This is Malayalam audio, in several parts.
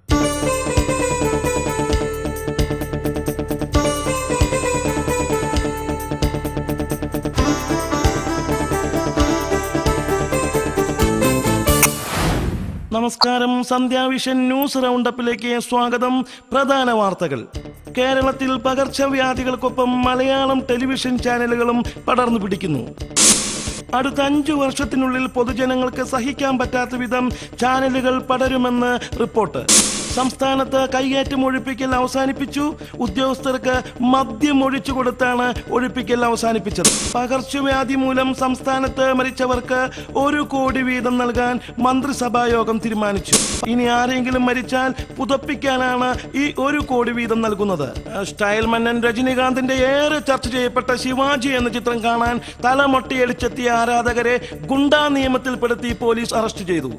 നമസ്കാരം സന്ധ്യാവിഷൻ ന്യൂസ് റൗണ്ടപ്പിലേക്ക് സ്വാഗതം പ്രധാന വാർത്തകൾ കേരളത്തിൽ പകർച്ചവ്യാധികൾക്കൊപ്പം മലയാളം ടെലിവിഷൻ ചാനലുകളും പടർന്നു പിടിക്കുന്നു അടുത്ത അഞ്ചു വർഷത്തിനുള്ളിൽ പൊതുജനങ്ങൾക്ക് സഹിക്കാൻ പറ്റാത്ത വിധം ചാനലുകൾ പടരുമെന്ന് റിപ്പോർട്ട് സംസ്ഥാനത്ത് കൈയേറ്റം ഒഴിപ്പിക്കൽ അവസാനിപ്പിച്ചു ഉദ്യോഗസ്ഥർക്ക് മദ്യം ഒഴിച്ചു കൊടുത്താണ് ഒഴിപ്പിക്കൽ അവസാനിപ്പിച്ചത് പകർച്ചവ്യാധി മൂലം സംസ്ഥാനത്ത് മരിച്ചവർക്ക് ഒരു കോടി വീതം നൽകാൻ മന്ത്രിസഭാ യോഗം തീരുമാനിച്ചു ഇനി ആരെങ്കിലും മരിച്ചാൽ പുതപ്പിക്കാനാണ് ഈ ഒരു കോടി വീതം നൽകുന്നത് സ്റ്റൈൽ മന്നൻ രജനീകാന്തിന്റെ ഏറെ ചർച്ച ചെയ്യപ്പെട്ട ശിവാജി എന്ന ചിത്രം കാണാൻ തലമൊട്ടിയടിച്ചെത്തിയ ആരാധകരെ ഗുണ്ടാ നിയമത്തിൽപ്പെടുത്തി പോലീസ് അറസ്റ്റ് ചെയ്തു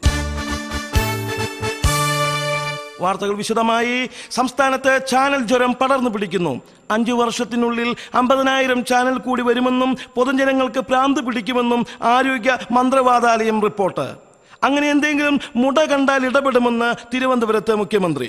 വാർത്തകൾ വിശദമായി സംസ്ഥാനത്ത് ചാനൽ ജ്വരം പടർന്നു പിടിക്കുന്നു അഞ്ചു വർഷത്തിനുള്ളിൽ അമ്പതിനായിരം ചാനൽ കൂടി വരുമെന്നും പൊതുജനങ്ങൾക്ക് ഭ്രാന്ത് പിടിക്കുമെന്നും ആരോഗ്യ മന്ത്രവാദാലയം റിപ്പോർട്ട് അങ്ങനെ എന്തെങ്കിലും മുട കണ്ടാൽ ഇടപെടുമെന്ന് തിരുവനന്തപുരത്ത് മുഖ്യമന്ത്രി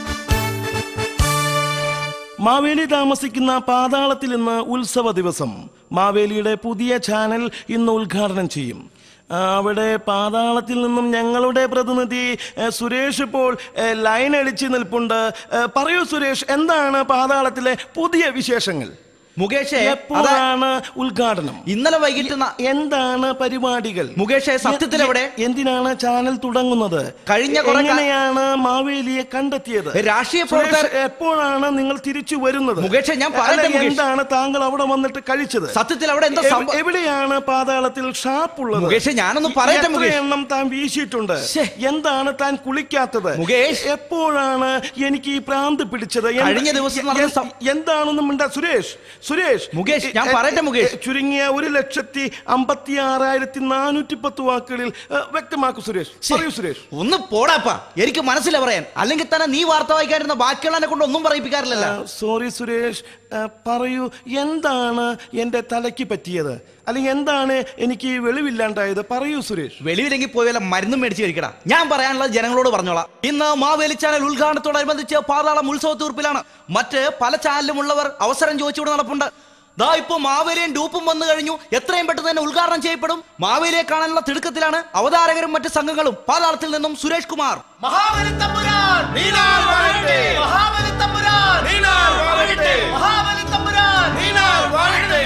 മാവേലി താമസിക്കുന്ന പാതാളത്തിൽ ഇന്ന് ഉത്സവ ദിവസം മാവേലിയുടെ പുതിയ ചാനൽ ഇന്ന് ഉദ്ഘാടനം ചെയ്യും ആ, അവിടെ പാതാളത്തിൽ നിന്നും ഞങ്ങളുടെ പ്രതിനിധി ഏ, സുരേഷ് ഇപ്പോൾ ഏ, ലൈൻ അടിച്ച് നിൽപ്പുണ്ട് ഏ, പറയൂ സുരേഷ് എന്താണ് പാതാളത്തിലെ പുതിയ വിശേഷങ്ങൾ മുകേഷേ അതാ എപ്പോഴാണ് ഉദ്ഘാടനം ഇന്നലെ വൈകിട്ട് ന- എന്താണ് പരിപാടികൾ മുകേഷേ സത്യത്തിൽ എവിടെ എന്തിനാണ് ചാനൽ തുടങ്ങുന്നത് കഴിഞ്ഞ കുറെ കാ- എങ്ങനെയാണ് മാവേലിയെ കണ്ടെത്തിയത് രാഷ്ട്രീയ സുരേഷ്, പ്രവർത്തകർ എപ്പോഴാണ് നിങ്ങൾ തിരിച്ചു വരുന്നത് മുകേഷേ, ഞാൻ പറയട്ടെ, അല്ല, മുകേഷ്. എന്താണ് താങ്കൾ അവിടെ വന്നിട്ട് കഴിച്ചത് സത്യത്തിൽ അവിടെ എന്താ എവ- സംഭവം എവിടെയാണ് പാതാളത്തിൽ ഷാപ്പ് ഉള്ളത് മുകേഷേ, ഞാനൊന്ന് പറയട്ടെ, എത്ര മുകേഷ്. എണ്ണം താൻ വീശിയിട്ടുണ്ട് ശ്ശേ. എന്താണ് താൻ കുളിക്കാത്തത് മുകേഷ്. എപ്പോഴാണ് എനിക്ക് ഈ ഭ്രാന്ത് പിടിച്ചത് എന്ത്- കഴിഞ്ഞ ദിവസം നടന്ന എ- സം- എന്താണെന്നും മിണ്ടാ സുരേഷ് സുരേഷ് മുകേഷ്, ഞാൻ എ- പറയട്ടെ, മുകേഷ്. എ- ചുരുങ്ങിയ ഒരു ലക്ഷത്തി അമ്പത്തി ആറായിരത്തി നാനൂറ്റി പത്ത് വാക്കുകളിൽ എ, വ്യക്തമാക്കൂ സുരേഷ് പറയൂ സുരേഷ് ഒന്ന് പോടാപ്പാ എനിക്ക് മനസ്സില്ല പറയാൻ അല്ലെങ്കിൽ തന്നെ നീ വാർത്ത വായിക്കാതിരുന്ന ബാക്കിയുള്ളതിനെ കൊണ്ട് ഒന്നും പറയിപ്പിക്കാറില്ലല്ലോ സോറി സുരേഷ് ആ, പറയൂ എന്താണ് എൻ്റെ തലയ്ക്ക് പറ്റിയത് അല്ലെങ്കിൽ എന്താണ് എനിക്ക് ഈ വെളിവില്ലാണ്ടായത് പറയൂ സുരേഷ് വെളിയിലെങ്കിൽ പോയി വല്ല മരുന്നും മേടിച്ച് കഴിക്കടാ ഞാൻ പറയാനുള്ളത് ജനങ്ങളോട് പറഞ്ഞോളാം ഇന്ന് മാവേലി ചാനൽ ഉദ്ഘാടനത്തോടനുബന്ധിച്ച് പാതാളം ഉത്സവ തീർപ്പിലാണ് മറ്റ് പല ചാനലിലും ഉള്ളവർ അവസരം ചോദിച്ചുകൂടെ നടപ്പുണ്ട് ദാ ഇപ്പൊ മാവേലിയും ഡൂപ്പും വന്നു കഴിഞ്ഞു എത്രയും പെട്ടെന്ന് തന്നെ ഉദ്ഘാടനം ചെയ്യപ്പെടും മാവേലിയെ കാണാനുള്ള തിടുക്കത്തിലാണ് അവതാരകരും മറ്റ് സംഘങ്ങളും പാതാളത്തിൽ നിന്നും സുരേഷ് കുമാർ മഹാബലി തമ്പുരാൻ നീനാൽ വാഴട്ടെ മഹാബലി തമ്പുരാൻ നീനാൽ വാഴട്ടെ മഹാബലി തമ്പുരാൻ നീനാൽ വാഴട്ടെ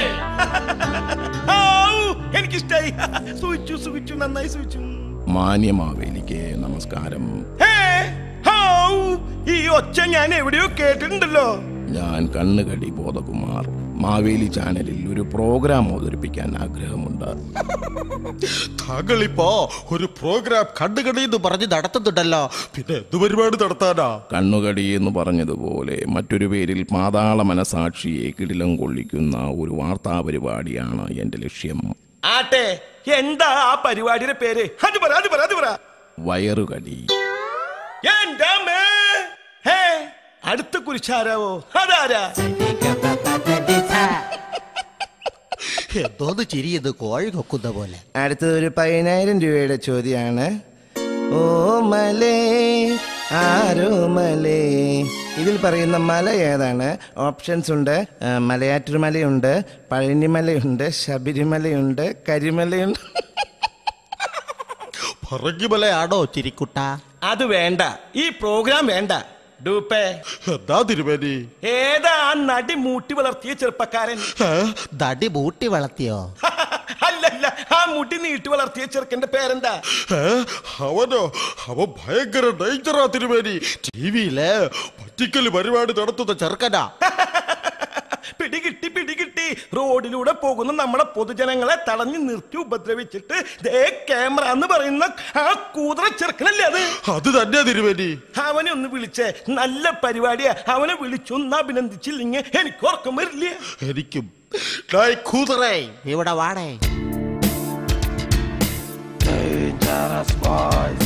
എനിക്കിഷ്ടായി സൂചിച്ചു സൂചിച്ചു നന്നായി സൂചിച്ചു മാന്യമാവേലിക്ക് നമസ്കാരം ഹേ, ഹൗ, ഈ ഒച്ച ഞാൻ എവിടെയോ കേട്ടിട്ടുണ്ടല്ലോ ഞാൻ കണ്ണുകടി ബോധകുമാർ മാവേലി ചാനലിൽ ഒരു പ്രോഗ്രാം അവതരിപ്പിക്കാൻ ആഗ്രഹമുണ്ട് താങ്കളിപ്പോ ഒരു പ്രോഗ്രാം കണ്ടുകടി എന്ന് പറഞ്ഞ് നടത്തുന്നുണ്ടല്ലോ പിന്നെ എന്ത് പരിപാടി നടത്താനാ കണ്ണുകടി എന്ന് പറഞ്ഞതുപോലെ മറ്റൊരു പേരിൽ പാതാള മനസാക്ഷിയെ കിടിലം കൊള്ളിക്കുന്ന ഒരു വാർത്താ പരിപാടിയാണ് എൻ്റെ ലക്ഷ്യം ആട്ടെ എന്താ ആ പരിപാടിയുടെ പേര് അത് പറ അത് പറ അത് പറ വയറുകടി എന്റെ അമ്മേ. ഹേ, അടുത്ത കുറിച്ചാരാവോ അതാരാ എന്തോന്ന് ചിരിയത് കോഴി കൊക്കുന്ന പോലെ അടുത്തത് ഒരു പതിനായിരം രൂപയുടെ ചോദ്യമാണ് ഓ മലേ ആരോ മലേ ഇതിൽ പറയുന്ന മല ഏതാണ് ഓപ്ഷൻസ് ഉണ്ട് ആ, മലയാറ്റൂർ മലയുണ്ട് പഴനിമലയുണ്ട് ശബരിമലയുണ്ട് കരിമലയുണ്ട് പറങ്കിമലയാണോ ചിരിക്കുട്ട അത് വേണ്ട ഈ പ്രോഗ്രാം വേണ്ട ഡൂപ്പേ എന്താ തിരുമേനി ഏതാ ആ നടി മൂട്ടി വളർത്തിയ ചെറുപ്പക്കാരൻ ദടി ബൂട്ടി വളർത്തിയോ അല്ലല്ല ആ മുടി നീട്ടി വളർത്തിയ ചെറുക്കന്റെ പേരെന്താ ഏ? അവനോ അവൻ ഭയങ്കര ഡേഞ്ചറാ തിരുമേനി ടിവിയിലെ പറ്റിക്കല് പരിപാടി നടത്തുന്ന ചെറുക്കനാ പിടികിട്ടി പിടികിട്ടി റോഡിലൂടെ പോകുന്ന നമ്മുടെ പൊതുജനങ്ങളെ തടഞ്ഞു നിർത്തി ഉപദ്രവിച്ചിട്ട് ദേ ക്യാമറ എന്ന് പറയുന്ന ആ കൂതറ ചെറുക്കനല്ലേ അത് അത് തന്നെ തിരുമേനി അവനെ ഒന്ന് വിളിച്ചേ നല്ല പരിപാടിയാ അവനെ വിളിച്ചൊന്ന് അഭിനന്ദിച്ചില്ലെങ്കിൽ എനിക്ക് ഉറക്കം വരില്ല എനിക്കും ഡേയ് കൂതറേ ഇവിടെ വാടേ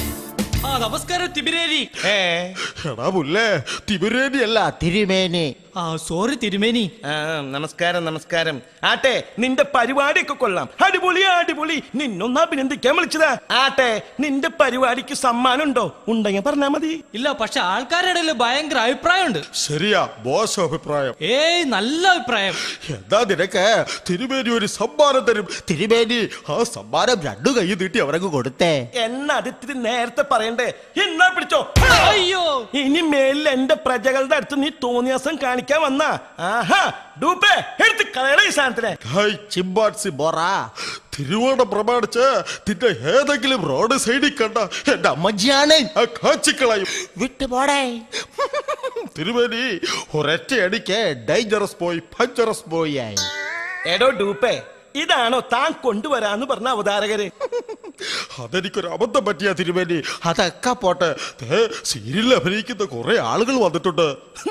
ആ നമസ്കാരം തിബിരേരി ഏ എടാ മുല്ലേ തിരുമേനി അല്ല തിരുമേനി ആ സോറി തിരുമേനി ആ നമസ്കാരം നമസ്കാരം ആട്ടെ നിന്റെ പരിപാടിയൊക്കെ കൊള്ളാം അടിപൊളി അടിപൊളി നിന്നൊന്ന് അഭിനന്ദിക്കാൻ വിളിച്ചതാ ആട്ടെ നിന്റെ പരിപാടിക്ക് സമ്മാനം ഉണ്ടോ ഉണ്ടെങ്കിൽ പറഞ്ഞാ മതി ഇല്ല പക്ഷെ ആൾക്കാരുടെ ഇടയിൽ ഭയങ്കര അഭിപ്രായമുണ്ട് ശരിയാ മോശം അഭിപ്രായം ഏയ് നല്ല അഭിപ്രായം എന്താ നിനക്ക് തിരുമേനി ഒരു സമ്മാനം തരും തിരുമേനി ആ സമ്മാനം രണ്ടു കൈ നീട്ടി അവരങ്ങ് കൊടുത്തേ എന്നാ അത് ഇത്തിരി നേരത്തെ പറയണ്ടേ എന്നാ പിടിച്ചോ അയ്യോ ഇനി മേലിൽ എന്റെ പ്രജകളുടെ അടുത്ത് നീ തോന്നിയാസം കാണിക്കാൻ വന്നാ ആഹാ ഡൂപ്പേ എടുത്ത് കളയണ ഈ സാധനത്തിനെ ഹായ് ചിമ്പാൻസി ബോറ തിരുവോണം പ്രമാണിച്ച് നിന്റെ ഏതെങ്കിലും റോഡ് സൈഡിൽ കണ്ട എന്റെ അമ്മജിയാണ് ആ കാച്ചിക്കളയും വിട്ടുപോടേ തിരുമേനി ഒരൊറ്റ അടിക്ക് ഡേഞ്ചറസ് പോയി പഞ്ചറസ് പോയി ആയി എടോ ഡൂപ്പേ ഇതാണോ താൻ കൊണ്ടുവരാന്ന് പറഞ്ഞ അവതാരകര് അതെനിക്കൊരു അബദ്ധം പറ്റിയ തിരുമേനി അതൊക്കെ പോട്ടെ ദേ, സീരിയലിൽ അഭിനയിക്കുന്ന കുറെ ആളുകൾ വന്നിട്ടുണ്ട്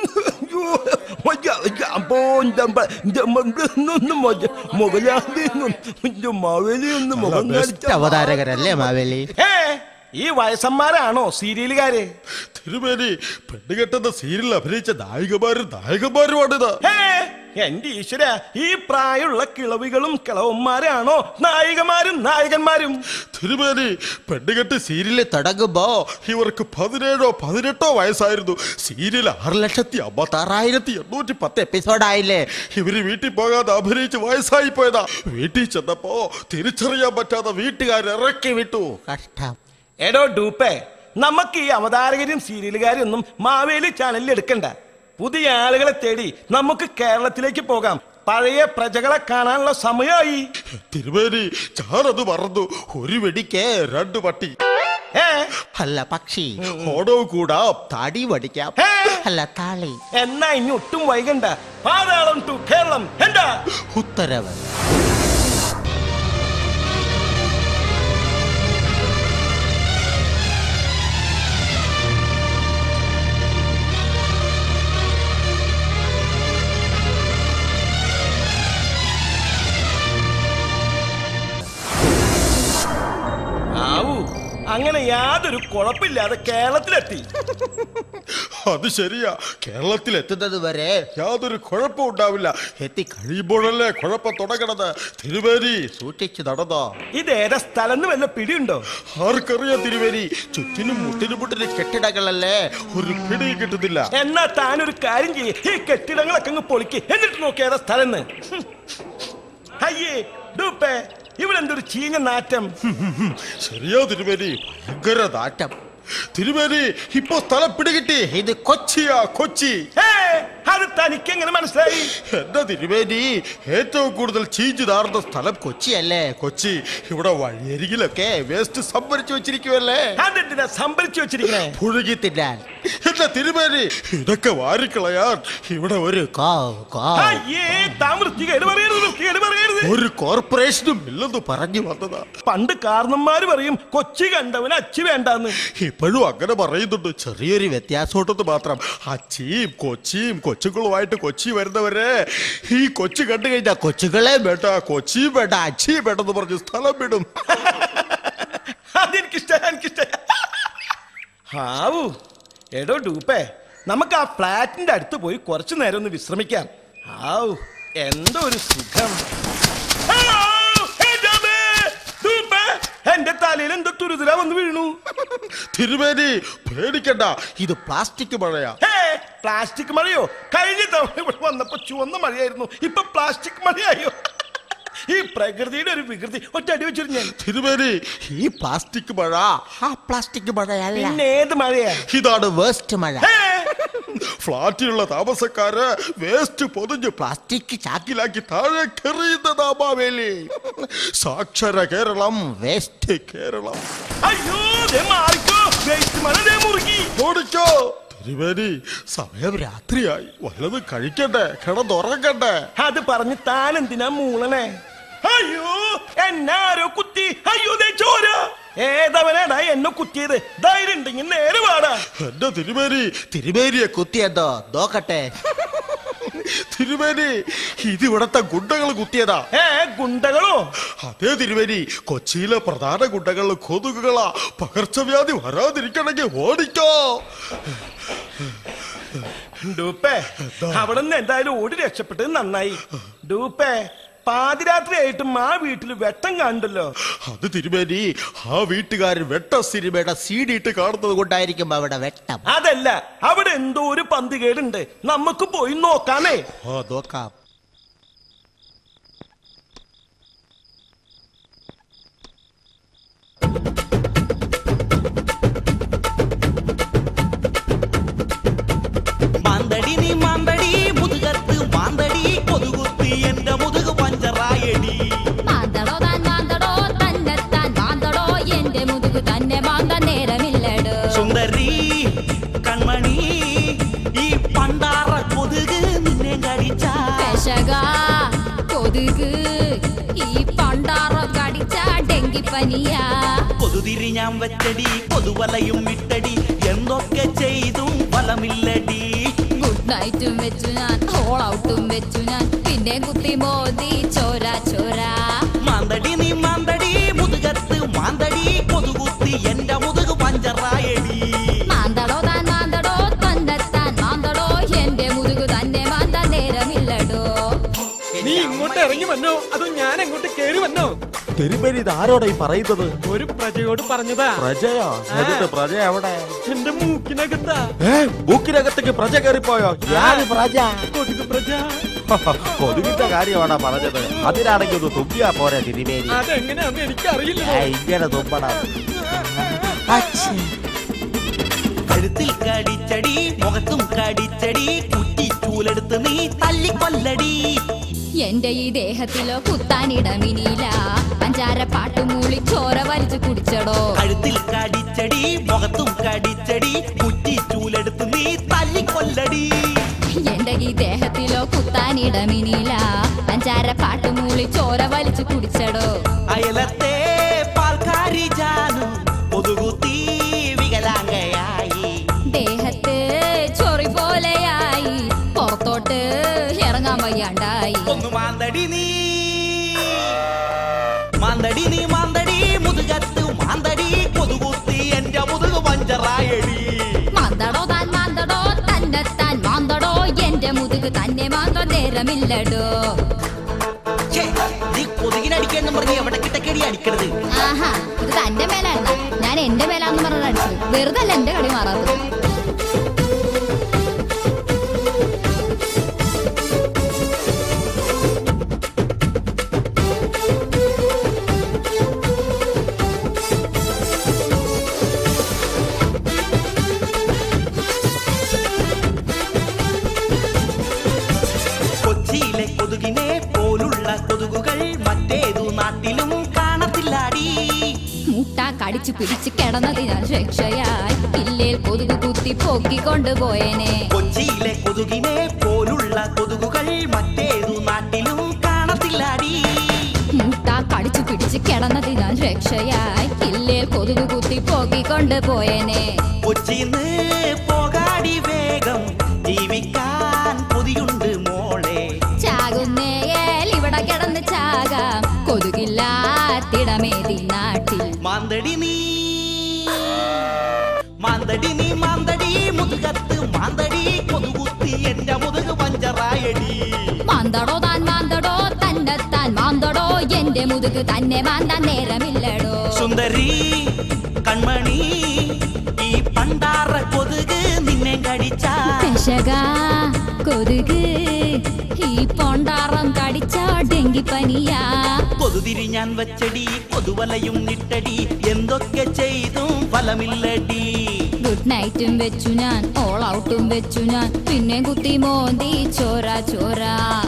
അവതാരകരല്ലേ മാവേലി ഏ ഈ വയസ്സന്മാരാണോ സീരിയലുകാര് തിരുമേനി പെണ്ണുകെട്ടുന്ന സീരിയലിൽ അഭിനയിച്ച നായികമാരും നായകന്മാരുമാണിത് ഏ എന്റെ ഈശ്വര ഈ പ്രായമുള്ള കിളവികളും കിളവന്മാരാണോ നായികമാരും നായകന്മാരും തിരുമേനി പെണ്ണുകെട്ട് സീരിയലിൽ തുടങ്ങുമ്പോ ഇവർക്ക് പതിനേഴോ പതിനെട്ടോ വയസ്സായിരുന്നു സീരിയൽ ആറ് ലക്ഷത്തി അമ്പത്തി ആറായിരത്തി എണ്ണൂറ്റി പത്ത് എപ്പിസോഡായില്ലേ ഇവര് വീട്ടിൽ പോകാതെ അഭിനയിച്ച് വയസ്സായി പോയതാ വീട്ടിൽ ചെന്നപ്പോ തിരിച്ചറിയാൻ പറ്റാതെ വീട്ടുകാർ ഇറക്കി വിട്ടു കഷ്ടം എടോ ഡൂപ്പേ നമുക്ക് ഈ അവതാരകരും സീരിയലുകാരും ഒന്നും മാവേലി ചാനലിൽ എടുക്കണ്ട പുതിയ ആളുകളെ തേടി നമുക്ക് കേരളത്തിലേക്ക് പോകാം പഴയ പ്രജകളെ കാണാനുള്ള സമയമായി തിരുമേനി ഞാനത് മറന്നു ഒരു വെടിക്ക് രണ്ട് പട്ടി ഏ അല്ല പക്ഷി ഓടവും കൂടാം താടി വടിക്കാം ഏ? അല്ല താളി എന്നാ ഇനി ഒട്ടും വൈകണ്ട പാതാളം ടു കേരളം എന്താ ഉത്തരവ് ആവൂ അങ്ങനെ യാതൊരു കുഴപ്പമില്ലാതെ കേരളത്തിലെത്തി അത് ശരിയാ കേരളത്തിൽ എത്തുന്നത് എത്തുന്നത് വരെ യാതൊരു കുഴപ്പവും ഉണ്ടാവില്ല എത്തി കഴിയുമ്പോഴല്ലേ കുഴപ്പം തുടങ്ങണത് തിരുമേനി സൂക്ഷിച്ച് നടന്നോ ഇതേതാ സ്ഥലം എന്ന് വല്ല പിടിയുണ്ടോ ആർക്കറിയാം തിരുമേനി ചുറ്റിനും മുട്ടിനും മുട്ടിനും കെട്ടിടങ്ങളല്ലേ ഒരു പിടി കിട്ടുന്നില്ല എന്നാ താനൊരു കാര്യം ചെയ്യേ ഈ കെട്ടിടങ്ങളൊക്കെ അങ്ങ് പൊളിക്ക് എന്നിട്ട് നോക്കിയേതാ സ്ഥലം അയ്യേ ഡൂപ്പേ ഇവിടെ എന്തൊരു ചീഞ്ഞ നാറ്റം ശരിയാ തിരുമേനി ഭയങ്കര നാറ്റം തിരുമേനി ഇപ്പൊ സ്ഥലം പിടികിട്ടി ഇത് കൊച്ചിയാ കൊച്ചി ഏ, അത് തനിക്ക് എങ്ങനെ മനസ്സിലായി എന്താ തിരുമേനി ഏറ്റവും കൂടുതൽ ചീഞ്ചു നാറുന്ന സ്ഥലം കൊച്ചിയല്ലേ കൊച്ചി ഇവിടെ വഴിയരികിലൊക്കെ വേസ്റ്റ് സംഭരിച്ചു വെച്ചിരിക്കുവല്ലേ അതെന്തിനാ സംഭരിച്ചു വെച്ചിരിക്കണേ പുഴുകി തിന്നാൻ എന്താ തിരുമേനി ഇതൊക്കെ വാരിക്കളയാൻ ഇവിടെ ഒരു കാ കാ അയ്യേ താൻ വൃത്തികേട് പറയരുത് വൃത്തികേട് പറയരുത് ഒരു കോർപ്പറേഷനും ഇല്ലെന്ന് പറഞ്ഞു വന്നതാ പണ്ട് കാരണന്മാര് പറയും കൊച്ചി കണ്ടവന് അച്ചി വേണ്ടാന്ന് ഇപ്പോഴും അങ്ങനെ പറയുന്നുണ്ട് ചെറിയൊരു വ്യത്യാസമുണ്ടെന്ന് മാത്രം അച്ചിയും കൊച്ചിയും കൊച്ചുങ്ങളുമായിട്ട് കൊച്ചി വരുന്നവരെ ഈ കൊച്ചു കണ്ടു കഴിഞ്ഞാൽ കൊച്ചുകളെ വേണ്ട കൊച്ചിയും വേണ്ട അച്ചിയും വേണ്ടെന്ന് പറഞ്ഞ് സ്ഥലം വിടും അതെനിക്കിഷ്ട എനിക്കിഷ്ട ഹാവു എടോ ഡൂപ്പേ നമുക്ക് ആ ഫ്ലാറ്റിന്റെ അടുത്ത് പോയി കുറച്ചു നേരം ഒന്ന് വിശ്രമിക്കാം ഹാവു എന്തോ ഒരു സുഖം ആവ്! എൻ്റെ അമ്മേ! ഡൂപ്പേ, എന്റെ തലയിൽ എന്തോ തുരുതുര വന്ന് വീണു തിരുമേനി പേടിക്കണ്ട ഇത് പ്ലാസ്റ്റിക് മഴയാ ഹേ പ്ലാസ്റ്റിക് മഴയോ കഴിഞ്ഞ തവണ ഇവിടെ വന്നപ്പോ ചുവന്ന മഴയായിരുന്നു ഇപ്പൊ പ്ലാസ്റ്റിക് മഴയായോ ഈ പ്രകൃതിയുടെ ഒരു വികൃതി ഒറ്റ അടി വെച്ചിരുന്നു ഞാൻ തിരുമേനി ഈ പ്ലാസ്റ്റിക് മഴ ആ പ്ലാസ്റ്റിക് മഴയല്ല പിന്നെ ഏത് മഴയാ ഇതാണ് വേസ്റ്റ് മഴ ഹേ ഫ്ലാറ്റിലുള്ള താമസക്കാര് വേസ്റ്റ് പൊതിഞ്ഞ് പ്ലാസ്റ്റിക് ചാക്കിലാക്കി താഴെ കെറിയുന്നതാ മാവേലി സാക്ഷര കേരളം വേസ്റ്റ് കേരളം അയ്യോ ദേ മാറിക്കോ വേസ്റ്റ് മഴ ദേ മുറുകി ഓടിക്കോ തിരുവേനി സമയം രാത്രിയായി വല്ലതും കഴിക്കണ്ടേ കിടന്നുറങ്ങണ്ടേ അത് പറഞ്ഞ് താൻ എന്തിനാ മൂളണേ അയ്യോ എന്നാരോ കുത്തി അയ്യോ ദേ ചോര ഏതവനാടാ എന്നെ കുത്തിയത് ധൈര്യം ഉണ്ടെങ്കിൽ നേരെ വാടാ എന്റെ തിരുമേനി തിരുമേനിയെ കുത്തിയതോ നോക്കട്ടെ തിരുമേനി ഇത് ഇവിടത്തെ ഗുണ്ടകൾ കുത്തിയതാ ഏ ഗുണ്ടകളോ അതേ തിരുമേനി കൊച്ചിയിലെ പ്രധാന ഗുണ്ടകൾ കൊതുകുകളാ പകർച്ചവ്യാധി വരാതിരിക്കണമെങ്കിൽ ഓടിക്കോ ഡൂപ്പേ അവിടെ നിന്ന് എന്തായാലും ഓടി രക്ഷപ്പെട്ടത് നന്നായി ഡൂപ്പേ പാതിരാത്രി ആയിട്ടും ആ വീട്ടിൽ വെട്ടം കണ്ടല്ലോ അത് തിരുമേനി ആ വീട്ടുകാരൻ വെട്ട സിനിമയുടെ സീഡി ഇട്ട് കാണുന്നത് കൊണ്ടായിരിക്കും അവിടെ വെട്ടം അതല്ല അവിടെ എന്തോ ഒരു പന്തികേടുണ്ട് നമുക്ക് പോയി നോക്കാമേ ഓ നോക്കാം മാന്തടി നീ മാന്തടി മുതുകത്ത് മാന്തടി കൊതുകുത്തി എന്റെ മുതുക് പഞ്ചറായടി മാന്തടോ താൻ മാന്തടോ തന്നെത്താൻ മാന്തടോ എന്റെ മുതുകു തന്നെ മാന്താൻ നേരമില്ലടോ സുന്ദരി കൺമണി ഈ പണ്ടാറ കൊതുക് നിന്നെ കടിച്ച പെശക കൊതുക് ഈ പണ്ടാറം കടിച്ച ഡെങ്കിപ്പനിയാ കൊതുതിരി ഞാൻ വെച്ചടി കൊതുവലയും ഇട്ടടി എന്തൊക്കെ ചെയ്തും ഫലമില്ലടി ഗുഡ് നൈറ്റും വെച്ചു ഞാൻ ഹോൾ ഔട്ടും വെച്ചു ഞാൻ പിന്നെ കുത്തി മോദി ചോര ചോര മാന്തടി നീ മാന്തടി മുതുകത്ത് മാന്തടി കൊതുകുത്തി എന്റെ മുതുക് പഞ്ചറായടി മാന്തടോ താൻ മാന്തടോ തന്നെത്താൻ മാന്തടോ എന്റെ മുതുകു തന്നെ മാന്താൻ നേരമില്ലടോ നീ ഇങ്ങോട്ട് ഇറങ്ങി വന്നോ അതോ ഞാൻ അങ്ങോട്ട് കേറി വന്നോ തിരുമേനി ഇത് ആരോടാ ഈ പറയുന്നത് ഒരു പ്രജയോട് പറഞ്ഞതാ പ്രജയോ എന്നിട്ട് പ്രജ എവിടെ എന്റെ മൂക്കിനകത്താ ഏ ബുക്കിനകത്തേക്ക് പ്രജ കയറിപ്പോയോ ഞാൻ പ്രജ കൊതുക് പ്രജ കൊതുകിന്റെ കാര്യമാണാ പറഞ്ഞത് അതിനാണെങ്കിൽ ഒന്ന് തുമ്പിയാ പോരെ തിരുമേനി അതെങ്ങനെയാന്ന് എനിക്കറിയില്ല ഏ, ഇങ്ങനെ തുമ്പണം കഴുത്തിൽ കടിച്ചടി മുഖത്തും കടിച്ചടി കുറ്റി ചൂലെടുത്ത് നീ തല്ലിക്കൊല്ലടി എന്റെ ഈ ദേഹത്തിലോ കുത്താനിടമിനിയില്ല പഞ്ചാര പാട്ടുമൂളി ചോര വലിച്ചു കുടിച്ചടോ കഴുത്തിൽ കടിച്ചടി മുഖത്തും കടിച്ചടി കുറ്റി ചൂലെടുത്ത് നീ തല്ലിക്കൊല്ലടി എന്റെ ഈ ദേഹത്തിലോ കുത്താനിടമിനിയില്ല പഞ്ചാര പാട്ടുമൂളി ചോര വലിച്ചു കുടിച്ചടോ അയലത്തെ പാൽക്കാരി ജാനു കൊതുകുത്തി വികലാംഗയായി ദേഹത്ത് ചൊറി പോലെയായി പുറത്തോട്ട് ഇറങ്ങാൻ വയ്യാണ്ടായി ഒന്ന് മാന്തടി നീ മാന്തടി നീ മാന്തടി മുതുകത്ത് മാന്തടി കൊതുകുത്തി എന്റെ മുതുക് പഞ്ചറായടി മാന്തടോ താൻ മാന്തടോ തന്നെത്താൻ മാന്തടോ എന്റെ മുതുക് തന്നെ മാന്ത നേരമില്ലടോ ഛേ, നീ കൊതുകിനടിക്കാന്നും പറഞ്ഞ് എവിടെ കിട്ടക്കടി അടിക്കരുത് ആഹാ ഇത് തന്റെ മേലായിരുന്ന ഞാൻ എന്റെ മേലാന്ന് പറഞ്ഞ അടിച്ചത് വെറുതെ അല്ല എന്റെ കളി മാറാത്തത് കൊച്ചിയിലെ കൊതുകിനെ പോലുള്ള കൊതുകുകൾ മറ്റേതു നാട്ടിലും കാണത്തില്ലാടി മുട്ട കടിച്ചു പിടിച്ച് കിടന്നതിനാൽ രക്ഷയായി ഇല്ലേൽ കൊതുക് കുത്തി പൊക്കിക്കൊണ്ടുപോയേനെ കൊച്ചിയിലെ കൊതുകിനെ പോലുള്ള കൊതുകുകൾ മറ്റേതു നാട്ടിലും കാണത്തില്ലാടി മുട്ട കടിച്ചു പിടിച്ച് കിടന്നതിനാൽ രക്ഷയായി ഇല്ലേൽ കൊതുക് കുത്തി പൊക്കിക്കൊണ്ടുപോയേനെ കൊച്ചിന്ന് പോകാടി വേഗം ജീവിക്കാൻ കൊതിയുണ്ട് മോളെ ചാകുന്നേൽ ഇവിടെ കിടന്ന് ചാകാം കൊതുകില്ലാത്തിടമേതി നാട്ടിൽ മാന്തടി നീ മാന്തടി നീ മാന്തടി മുതുകത്ത് മാന്തടി കൊതുകുത്തി എന്റെ മുതുക് പഞ്ചറായടി മാന്തടോ താൻ മാന്തടോ തന്നെത്താൻ മാന്തടോ എന്റെ മുതുക് തന്നെ മാന്താൻ നേരമില്ലടോ സുന്ദരി കൺമണി ഈ പണ്ടാറ കൊതുക് നിന്നെ കടിച്ച പെശക കൊതുക് ഈ പൊണ്ടാറം കടിച്ച ഡെങ്കിപ്പനിയാ കൊതുതിരി ഞാൻ വച്ചടി കൊതുവലയും ഇട്ടടി എന്തൊക്കെ ചെയ്തും ഫലമില്ലടി ഗുഡ് നൈറ്റും വെച്ചു ഞാൻ ഓൾ ഔട്ടും വെച്ചു ഞാൻ പിന്നെ കുത്തി മോന്തി ചോര ചോര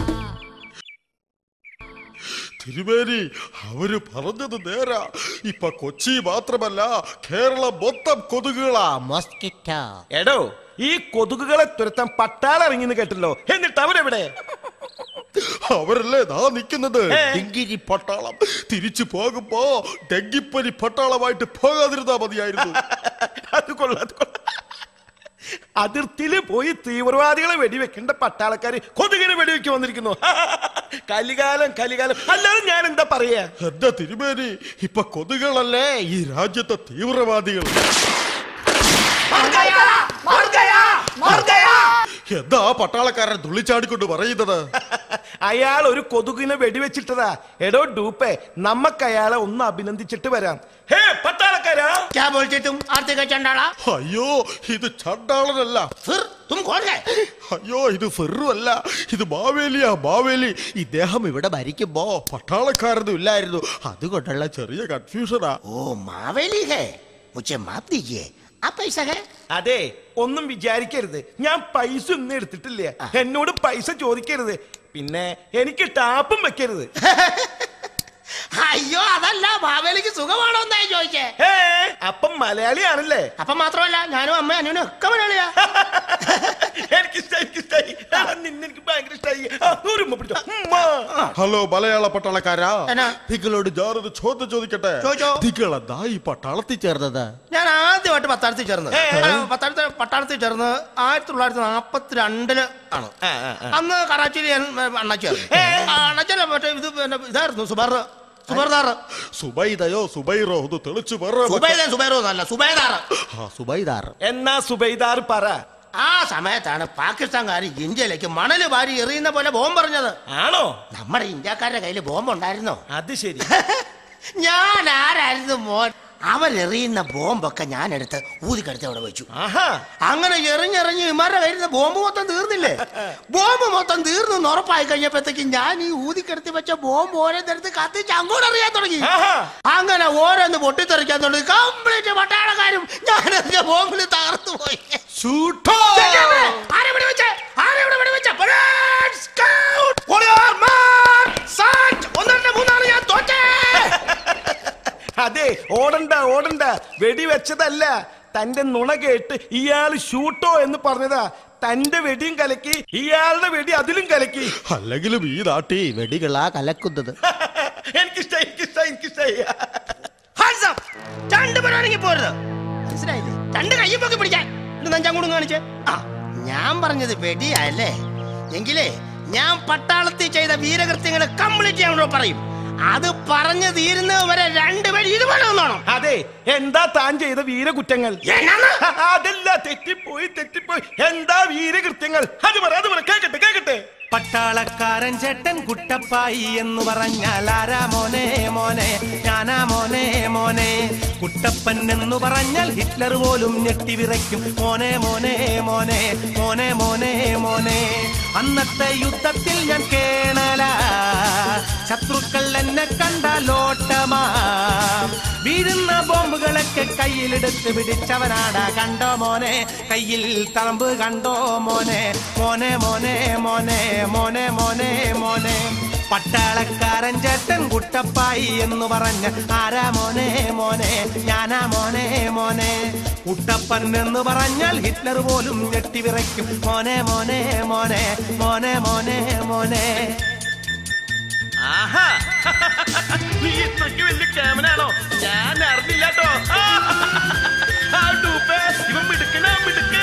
തിരുമേനി അവര് പറഞ്ഞത് നേരാ ഇപ്പൊ കൊച്ചി മാത്രമല്ല കേരളം മൊത്തം കൊതുകുകളാ മോസ്കിറ്റോ എടോ ഈ കൊതുകുകളെ തുരത്താൻ പട്ടാളിറങ്ങിന്ന് കേട്ടല്ലോ എന്നിട്ട് അവരെവിടെ അവരല്ലേ നാ നിൽക്കുന്നത് ഏ. ഡെങ്കിരി പട്ടാളം തിരിച്ചു പോകുമ്പോ ഡെങ്കിപ്പനി പട്ടാളമായിട്ട് പോകാതിരുന്നാ മതിയായിരുന്നു അത് കൊള്ളാം അത് കൊള്ളാം അതിർത്തിയില് പോയി തീവ്രവാദികളെ വെടിവെക്കേണ്ട പട്ടാളക്കാര് കൊതുകിനെ വെടിവെക്ക് വന്നിരിക്കുന്നു കലികാലം കലികാലം അല്ലാതെ ഞാൻ എന്താ പറയാ എന്റെ തിരുമേനി ഇപ്പൊ കൊതുകുകളല്ലേ ഈ രാജ്യത്തെ തീവ്രവാദികൾ मर गया मर गया मर गया എന്താ ആ പട്ടാളക്കാരൻ തുള്ളിച്ചാടിക്കൊണ്ട് പറയുന്നത് അയാൾ ഒരു കൊതുകിനെ വെടിവെച്ചിട്ടതാ എടോ ഡൂപ്പേ നമ്മക്ക് അയാളെ ഒന്ന് അഭിനന്ദിച്ചിട്ട് വരാം ഹേ പട്ടാളക്കാരാ क्या बोलते तुम आरती का चंडाला അയ്യോ ഇത് ചണ്ടാളനല്ല फिर तुम कौन है അയ്യോ ഇത് ഫെറു അല്ല ഇത് മാവേലിയാ മാവേലി ഇദ്ദേഹം ഇവിടെ ഭരിക്കുമ്പോ പട്ടാളക്കാരൊന്നും ഇല്ലായിരുന്നു അതുകൊണ്ടുള്ള ചെറിയ കൺഫ്യൂഷനാ ओ मावेली है मुझे माफ दीजिए आप पैसा है അതെ ഒന്നും വിചാരിക്കരുത് ഞാൻ പൈസ ഒന്നും എടുത്തിട്ടില്ല എന്നോട് പൈസ ചോദിക്കരുത് പിന്നെ എനിക്ക് ടാപ്പും വെക്കരുത് അയ്യോ അതല്ല മാവേലിക്ക് സുഖമാണോ എന്നായി ചോദിച്ചേ ഏ അപ്പം മലയാളിയാണല്ലേ അപ്പൊ മാത്രമല്ല ഞാനും അമ്മ അനിയനും ഒക്കെ മലയാളിയാ എനിക്കിഷ്ടായി എനിക്കിഷ്ടായി ആ, നിന്നെ എനിക്ക് ഭയങ്കര ഇഷ്ടായി ആ, ഒരു ഉമ്മ പിടിച്ചോ. ഉമ്മ. ഹലോ മലയാള പട്ടാളക്കാരാ എന്നാ? നിങ്ങളോട് ഞാനൊരു ചോദ്യം ചോദിക്കട്ടെ ചോദിച്ചോ. നിങ്ങളെന്താ ഈ പട്ടാളത്തിൽ ചേർന്നത് ഞാൻ ആദ്യമായിട്ട് പത്താളത്തിൽ ചേർന്നത് ആ, പത്താളത്തിൽ പട്ടാളത്തിൽ ചേർന്ന് ആയിരത്തി തൊള്ളായിരത്തി നാപ്പത്തി രണ്ടില് ആണ് അന്ന് കറാച്ചിയിൽ ഞാൻ അണ്ണാച്ചിയായിരുന്നു അണ്ണാച്ചിയല്ല മറ്റേ ഇത് പിന്നെ ഇതായിരുന്നു സുബർ സുബർദാർ സുബൈദയോ സുബൈറോ ഒന്ന് തെളിച്ചു പറ സുബൈദ സുബൈറോ എന്നല്ല സുബൈദാർ ആ, സുബൈദാർ എന്നാ സുബൈദാർ പറ ആ സമയത്താണ് പാകിസ്ഥാൻകാർ ഇന്ത്യയിലേക്ക് മണല് വാരി എറിയുന്ന പോലെ ബോംബ് പറഞ്ഞത് ആണോ നമ്മുടെ ഇന്ത്യക്കാരുടെ കയ്യിൽ ബോംബ് ഉണ്ടായിരുന്നോ അത് ശരി ഞാൻ ആരായിരുന്നു മോൻ അവരെറിയുന്ന ബോംബൊക്കെ ഞാൻ എടുത്ത് ഊതിക്കെടുത്ത് അവിടെ വെച്ചു ആഹാ അങ്ങനെ എറിഞ്ഞെറിഞ്ഞ് ഇമാരുടെ കയ്യിൽ നിന്ന് ബോംബ് മൊത്തം തീർന്നില്ലേ ബോംബ് മൊത്തം തീർന്നു എന്ന് ഉറപ്പായി കഴിഞ്ഞപ്പോഴത്തേക്ക് ഞാൻ ഈ ഊതിക്കെടുത്ത് വെച്ച ബോംബ് ഓരോരുത്തരത്ത് കത്തിച്ച് അങ്ങോട്ട് അറിയാൻ തുടങ്ങി ആഹാ. അങ്ങനെ ഓരോന്ന് പൊട്ടിത്തെറിക്കാൻ തുടങ്ങി കംപ്ലീറ്റ് പട്ടാളക്കാരും ഞാൻ എറിഞ്ഞ ബോംബിൽ തകർന്നു പോയി ചെക്കമ്മേ, ആരെവിടെ വെച്ചേ? ആരെവിടെ വെടിവെച്ചേ? Parade, scout, warrior, march, sarge. ഒന്ന് രണ്ട് മൂന്നാല് ഞാൻ തോറ്റേ അതെ ഓടണ്ട ഓടണ്ട വെടി വെച്ചതല്ല തന്റെ നുണ കേട്ട് ഇയാൾ ഷൂട്ടോ എന്ന് പറഞ്ഞതാ തന്റെ വെടിയും കലക്കി ഇയാളുടെ വെടി അതിലും കലക്കി അല്ലെങ്കിലും ഈ നാട്ടി വെടികളാ കലക്കുന്നത് എനിക്കിഷ്ടായി എനിക്കിഷ്ടായി എനിക്കിഷ്ടായി Hands up. രണ്ടുപേരും ഇറങ്ങി പോരുത് മനസ്സിലായില്ലേ രണ്ട് കയ്യും പൊക്കി പിടിക്കാൻ എന്നിട്ട് നെഞ്ചങ്ങോട്ടും കാണിച്ചേ ആ ഞാൻ പറഞ്ഞത് വെടിയല്ലേ എങ്കിലേ ഞാൻ പട്ടാളത്തിൽ ചെയ്ത വീരകൃത്യങ്ങൾ കംപ്ലീറ്റ് ഞാൻ ഇവിടെ പറയും അത് പറഞ്ഞു തീരുന്നത് വരെ രണ്ടുപേരും ഇതുപോലെ ഒന്നോണം അതെ എന്താ താൻ ചെയ്ത വീരകുറ്റങ്ങൾ എന്നാണ്? അതല്ല തെറ്റിപ്പോയി തെറ്റിപ്പോയി എന്താ വീരകൃത്യങ്ങൾ അത് പറ അത് പറ കേക്കട്ടെ കേക്കട്ടെ പട്ടാളക്കാരൻ ചേട്ടൻ കുട്ടപ്പായി എന്ന് പറഞ്ഞാൽ ആരാ മോനെ മോനെ ഞാനാ മോനെ മോനെ കുട്ടപ്പൻ എന്ന് പറഞ്ഞാൽ ഹിറ്റ്ലർ പോലും ഞെട്ടി വിറയ്ക്കും മോനെ മോനെ മോനെ മോനെ മോനെ മോനെ അന്നത്തെ യുദ്ധത്തിൽ ഞാൻ കേണല ശത്രുക്കൾ എന്നെ കണ്ടാലോട്ടമാ വീഴുന്ന ബോംബുകളൊക്കെ കയ്യിലെടുത്ത് പിടിച്ചവനാടാ കണ്ടോ മോനെ കയ്യിൽ തളമ്പ് കണ്ടോ മോനെ മോനെ മോനെ മോനെ മോനെ മോനെ മോനെ പട്ടാളക്കാരൻ ചേട്ടൻ കുട്ടപ്പായി എന്ന് പറഞ്ഞ ആരാ മോനെ മോനെ ഞാനാ മോനെ മോനെ കുട്ടപ്പൻ എന്ന് പറഞ്ഞാൽ ഹിറ്റ്ലർ പോലും ഞെട്ടി വിറയ്ക്കും മോനെ മോനെ മോനെ മോനെ മോനെ മോനെ ആഹാ നീ ഇത്രയ്ക്ക് വലിയ ക്യാമറയാണോ ഞാൻ അറിഞ്ഞില്ല കേട്ടോ ഇവൻ മിടുക്കനാ മിടുക്കൻ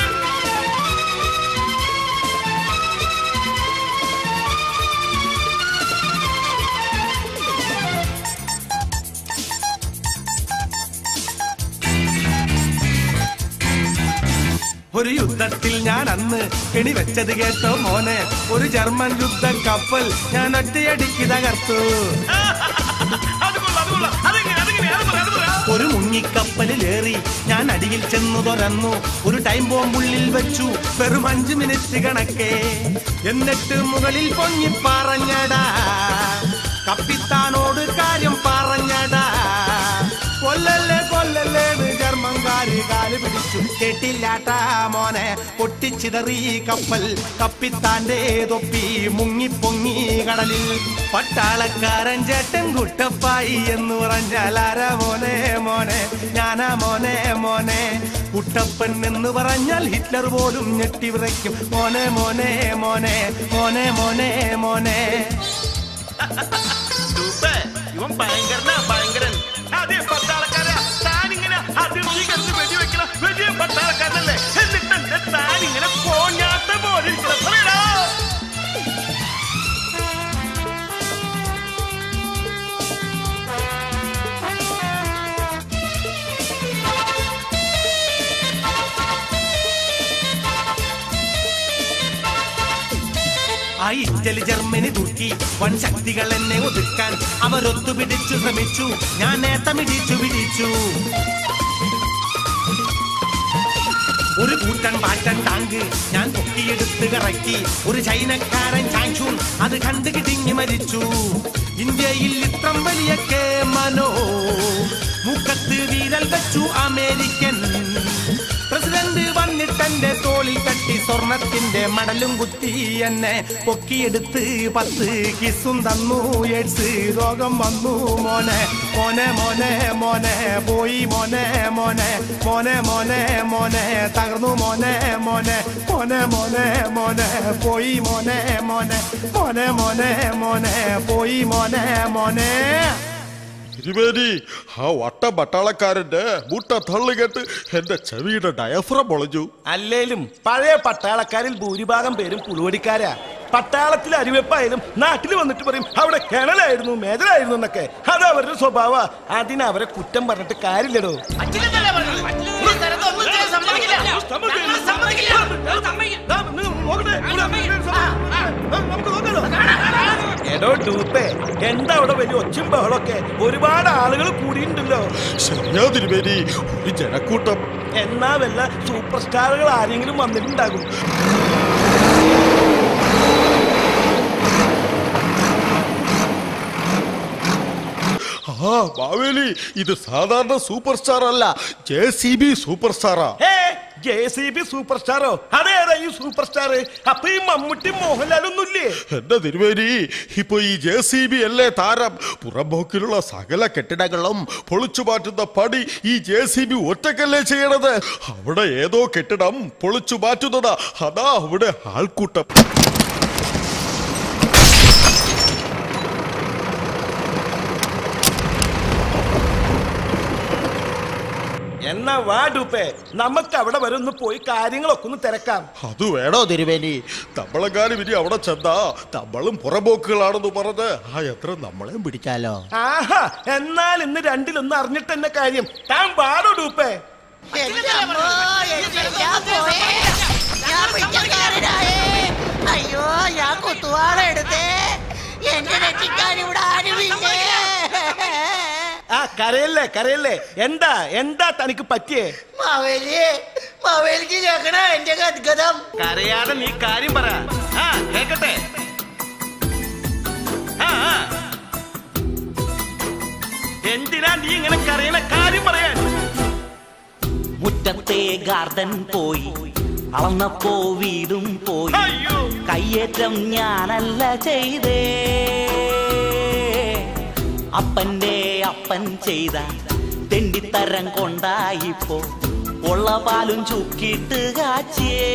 ഒരു യുദ്ധത്തിൽ ഞാൻ അന്ന് കെണി വെച്ചത് കേട്ടോ മോനെ ഒരു ജർമ്മൻ യുദ്ധ കപ്പൽ ഞാൻ ഒറ്റയടിക്ക് തകർത്തു അത് കൊള്ളാം അത് കൊള്ളാം അതെങ്ങനെ അതെങ്ങനെ അത് പറ അത് പറ ഒരു മുങ്ങിക്കപ്പലിലേറി ഞാൻ അടിയിൽ ചെന്നു തുറന്നു ഒരു ടൈം ബോംബുള്ളിൽ വെച്ചു വെറും അഞ്ചു മിനിറ്റ് കണക്കെ എന്നിട്ട് മുകളിൽ പൊങ്ങി പറഞ്ഞടാ കപ്പിത്താനോട് കാര്യം പറഞ്ഞടാ കൊല്ലല്ലേ കൊല്ലല്ലേ ജർമ്മൻകാര് കാല് പിടിച്ചു കേട്ടില്ലാട്ടാ മോനെ പൊട്ടിച്ചിതറി കപ്പൽ കപ്പിത്താന്റെ തൊപ്പി മുങ്ങിപ്പൊങ്ങി കടലിൽ പട്ടാളക്കാരൻ ചേട്ടൻ കുട്ടപ്പായി എന്ന് പറഞ്ഞാൽ ആരാ മോനെ മോനെ ഞാനാ മോനെ മോനെ കുട്ടപ്പൻ എന്ന് പറഞ്ഞാൽ ഹിറ്റ്ലർ പോലും ഞെട്ടി വിറയ്ക്കും മോനെ മോനെ മോനെ മോനെ മോനെ മോനെ ഡൂപ്പേ, ഇവൻ ഭയങ്കരനാ ഭയങ്കരൻ അതെ പട്ടാളക്കാരാ താനിങ്ങനെ അതിർത്തി കിടന്ന് വെടിവെക്കണ വലിയ പട്ടാളക്കാരനല്ലേ എന്നിട്ട് എന്റെ താനിങ്ങനെ കോഞ്ഞാത്ത പോലെ ഇരിക്കണം പറയടാ ആ ഇറ്റലി ജർമ്മനി തുർക്കി വൻ ശക്തികൾ എന്നെ ഒതുക്കാൻ അവരൊത്തുപിടിച്ചു ശ്രമിച്ചു ഞാൻ നേട്ടമിടിച്ചു പിടിച്ചു ഒരു കൂട്ടൻ പാറ്റൻ ടാങ്ക് ഞാൻ പൊക്കിയെടുത്ത് കറക്കി ഒരു ചൈനക്കാരൻ ചാങ്ഷൂൺ അത് കണ്ടു കിടിങ്ങി മരിച്ചു ഇന്ത്യയിൽ ഇത്രം വലിയ കേമനോ മുഖത്ത് വീരൽ വെച്ചു അമേരിക്കൻ പ്രസിഡന്റ് വന്നിട്ടെന്റെ തോളിൽ തട്ടി സ്വർണത്തിന്റെ മടലും കുത്തി എന്നെ പൊക്കിയെടുത്ത് പത്ത് കിസും തന്നു എഡ്സ് രോഗം വന്നു മോനെ മോനെ മോനെ മോനെ പോയി മോനെ മോനെ മോനെ മോനെ മോനെ തകർന്നു മോനെ മോനെ മോനെ മോനെ മോനെ പോയി മോനെ മോനെ മോനെ മോനെ മോനെ പോയി മോനെ മോനെ തിരുവേരി ആ വട്ട പട്ടാളക്കാരന്റെ മുട്ട തള്ളുകെട്ട് എന്റെ ചെവിയുടെ ഡയഫ്രം പൊളഞ്ഞു അല്ലേലും പഴയ പട്ടാളക്കാരിൽ ഭൂരിഭാഗം പേരും പുളുവടിക്കാരാ പട്ടാളത്തിൽ അരിവെപ്പായാലും നാട്ടിൽ വന്നിട്ട് പറയും അവിടെ കിണലായിരുന്നു മേജറായിരുന്നു എന്നൊക്കെ അത് അവരുടെ സ്വഭാവ അതിന് അവരെ കുറ്റം പറഞ്ഞിട്ട് കാര്യമില്ലടോ അച്ഛനെന്നല്ലേ പറഞ്ഞത്? ഈ സ്ഥലത്ത് ഒന്നും ചെയ്യാൻ സമ്മതിക്കില്ല. ഞങ്ങൾ സമ്മതിക്കില്ല. എടോ ഡൂപ്പേ എന്താ അവിടെ വലിയ ഒച്ചും ബഹളമൊക്കെ ഒരുപാട് ആളുകൾ കൂടിയിട്ടുണ്ടല്ലോ ശരിയാ തിരുവേരി ഒരു ജനക്കൂട്ടം എന്നാ വല്ല സൂപ്പർ സ്റ്റാറുകൾ ആരെങ്കിലും വന്നിട്ടുണ്ടാകും ആ മാവേലി ഇത് സാധാരണ സൂപ്പർ സ്റ്റാർ അല്ല ജെ സി ബി സൂപ്പർ സ്റ്റാറാ ഏ ജെ സി ബി സൂപ്പർ സ്റ്റാറോ അതേതാ ഈ സൂപ്പർ സ്റ്റാർ അപ്പൊ ഈ മമ്മൂട്ടി മോഹൻലാലൊന്നുമില്ലേ എന്റെ തിരുവേരി ഇപ്പൊ ഈ ജെ സി ബി അല്ലേ താരം പുറമ്പോക്കിലുള്ള സകല കെട്ടിടങ്ങളും പൊളിച്ചു മാറ്റുന്ന പണി ഈ ജെ സി ബി ഒറ്റക്കല്ലേ ചെയ്യണത് അവിടെ ഏതോ കെട്ടിടം പൊളിച്ചു മാറ്റുന്നതാ അതാ അവിടെ ആൾക്കൂട്ടം എന്നാ വാ ഡൂപ്പേ നമുക്ക് അവിടെ വരെ ഒന്ന് പോയി കാര്യങ്ങളൊക്കെ ഒന്ന് തിരക്കാം അത് വേണോ തിരുവേനി നമ്മളെങ്ങാനും ഇനി അവിടെ ചെന്നാ നമ്മളും പുറമ്പോക്കുകളാണെന്ന് പറഞ്ഞ് ആ എത്ര നമ്മളെയും പിടിക്കാലോ ആഹാ എന്നാൽ ഇന്ന് രണ്ടിലൊന്ന് അറിഞ്ഞിട്ട് തന്നെ കാര്യം താൻ പാടോ ഡൂപ്പേ എന്റെ അമ്മോ, എന്റെ ഞാൻ പോയേ. ഞാൻ പിച്ചക്കാരനായേ. അയ്യോ ഞാൻ കുത്തുവാള എടുത്തേ എന്റെ രക്ഷിക്കാൻ ഇവിടെ ആരുമില്ലേ ആ കരയല്ലേ കരയല്ലേ എന്താ എന്താ തനിക്ക് പറ്റിയേ മാവേലി മാവേലിക്ക് കേൾക്കണ എന്റെ ഗദ്ഗതം കരയാതെ നീ കാര്യം പറ ആ കേക്കട്ടെ ആ, ആ. എന്തിനാ നീ ഇങ്ങനെ കരയണ കാര്യം പറയാൻ മുറ്റത്തെ ഗാർഡൻ പോയി അളന്നപ്പോ വീടും പോയി അയ്യോ കയ്യേറ്റം ഞാനല്ല ചെയ്തേ അപ്പന്റെ അപ്പൻ ചെയ്ത തെണ്ടിത്തരം കൊണ്ടായിപ്പോ ഉള്ള പാലും ചുക്കിട്ട് കാച്ചിയേ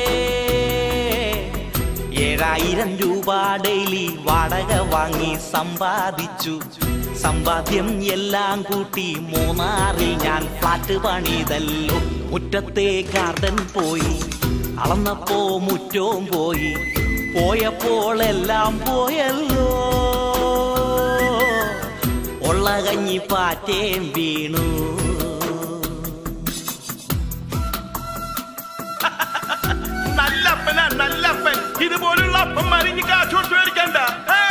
ഏഴായിരം രൂപ ഡെയിലി വാടക വാങ്ങി സമ്പാദിച്ചു സമ്പാദ്യം എല്ലാം കൂട്ടി മൂന്നാറിൽ ഞാൻ ഫ്ലാറ്റ് പണിതല്ലോ മുറ്റത്തെ ഗാർഡൻ പോയി അളന്നപ്പോ മുറ്റവും പോയി പോയപ്പോൾ എല്ലാം പോയല്ലോ ഉള്ള കഞ്ഞി പാറ്റേം വീണു നല്ല അപ്പനാ നല്ല അപ്പൻ ഇതുപോലുള്ള അപ്പന്മാരെ ഇനി കാശ് കൊടുത്ത് മേടിക്കണ്ട ഏ?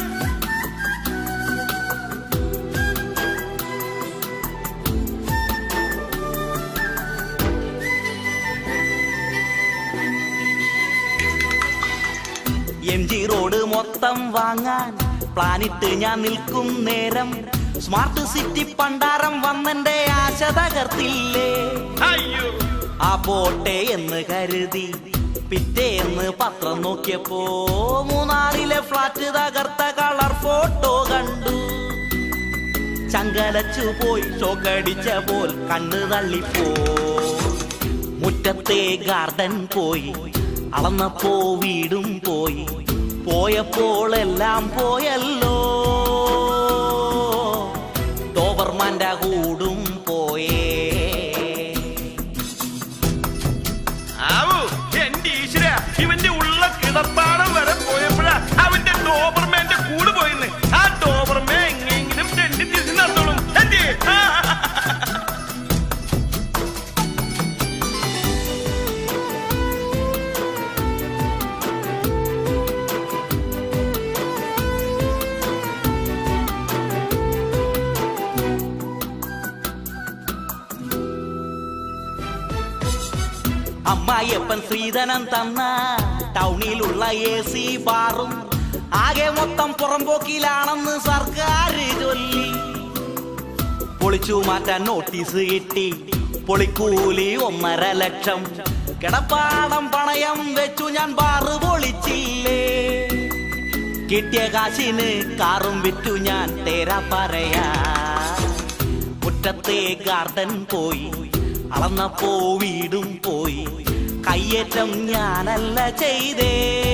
എം ജി റോഡ് മൊത്തം വാങ്ങാൻ പ്ലാനിട്ട് ഞാൻ നിൽക്കും നേരം സ്മാർട്ട് സിറ്റി പണ്ടാരം വന്നെന്റെ ആശ തകർത്തില്ലേ അയ്യോ ആ പോട്ടെ എന്ന് കരുതി പിറ്റേന്ന് പത്രം നോക്കിയപ്പോ മൂന്നാറിലെ ഫ്ലാറ്റ് തകർത്ത കളർ ഫോട്ടോ കണ്ടു ചങ്കലച്ചു പോയി ഷോക്കടിച്ച പോൽ കണ്ണു തള്ളിപ്പോ മുറ്റത്തെ ഗാർഡൻ പോയി അളന്നപ്പോ വീടും പോയി പോയപ്പോൾ എല്ലാം പോയല്ലോ ഡോബർമാന്റെ കൂടും പോയേ ആവൂ എന്റെ ഈശ്വര ഇവന്റെ ഉള്ള കിടപ്പാടം വരെ പോയപ്പോഴാ അവന്റെ ഡോബർമാന്റെ കൂട് പോയിന്ന് ആ ഡോബർമേ എങ്ങനെയെങ്കിലും തെണ്ടി തിരിച്ചു നടന്നോളും എന്തേ ആ, ആ, ആ. അയ്യപ്പൻ ശ്രീധനം തന്ന ടൗണിലുള്ള എ സി ബാറും ആകെ മൊത്തം പുറംപോക്കിലാണെന്ന് സർക്കാർ ചൊല്ലി പൊളിച്ചു മാറ്റാൻ നോട്ടീസ് കിട്ടി പൊളിക്കൂലി ഒന്നര ലക്ഷം കിടപ്പാടം പണയം വെച്ചു ഞാൻ ബാറ് പൊളിച്ചില്ലേ കിട്ടിയ കാശിന് കാറും വിറ്റു ഞാൻ തേരാ പറയാ മുറ്റത്തെ ഗാർഡൻ പോയി അളന്നപ്പോ വീടും പോയി കയ്യേറ്റം ഞാനല്ല ചെയ്തേ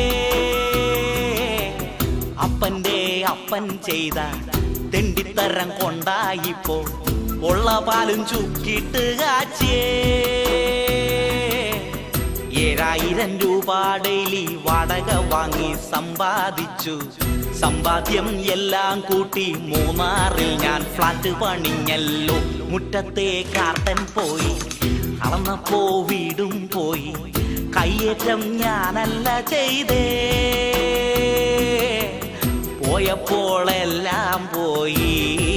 അപ്പന്റെ അപ്പൻ ചെയ്ത തെണ്ടിത്തരം കൊണ്ടായിപ്പോ ഉള്ള പാലും ചുക്കിട്ട് കാച്ചിയേ ഏഴായിരം രൂപ ഡെയിലി വാടക വാങ്ങി സമ്പാദിച്ചു സമ്പാദ്യം എല്ലാം കൂട്ടി മൂന്നാറിൽ ഞാൻ ഫ്ലാറ്റ് പണിഞ്ഞല്ലോ മുറ്റത്തെ ഗാർഡൻ പോയി അളന്നപ്പോ വീടും പോയി കയ്യേറ്റം ഞാനല്ല ചെയ്തേ പോയപ്പോഴെല്ലാം പോയി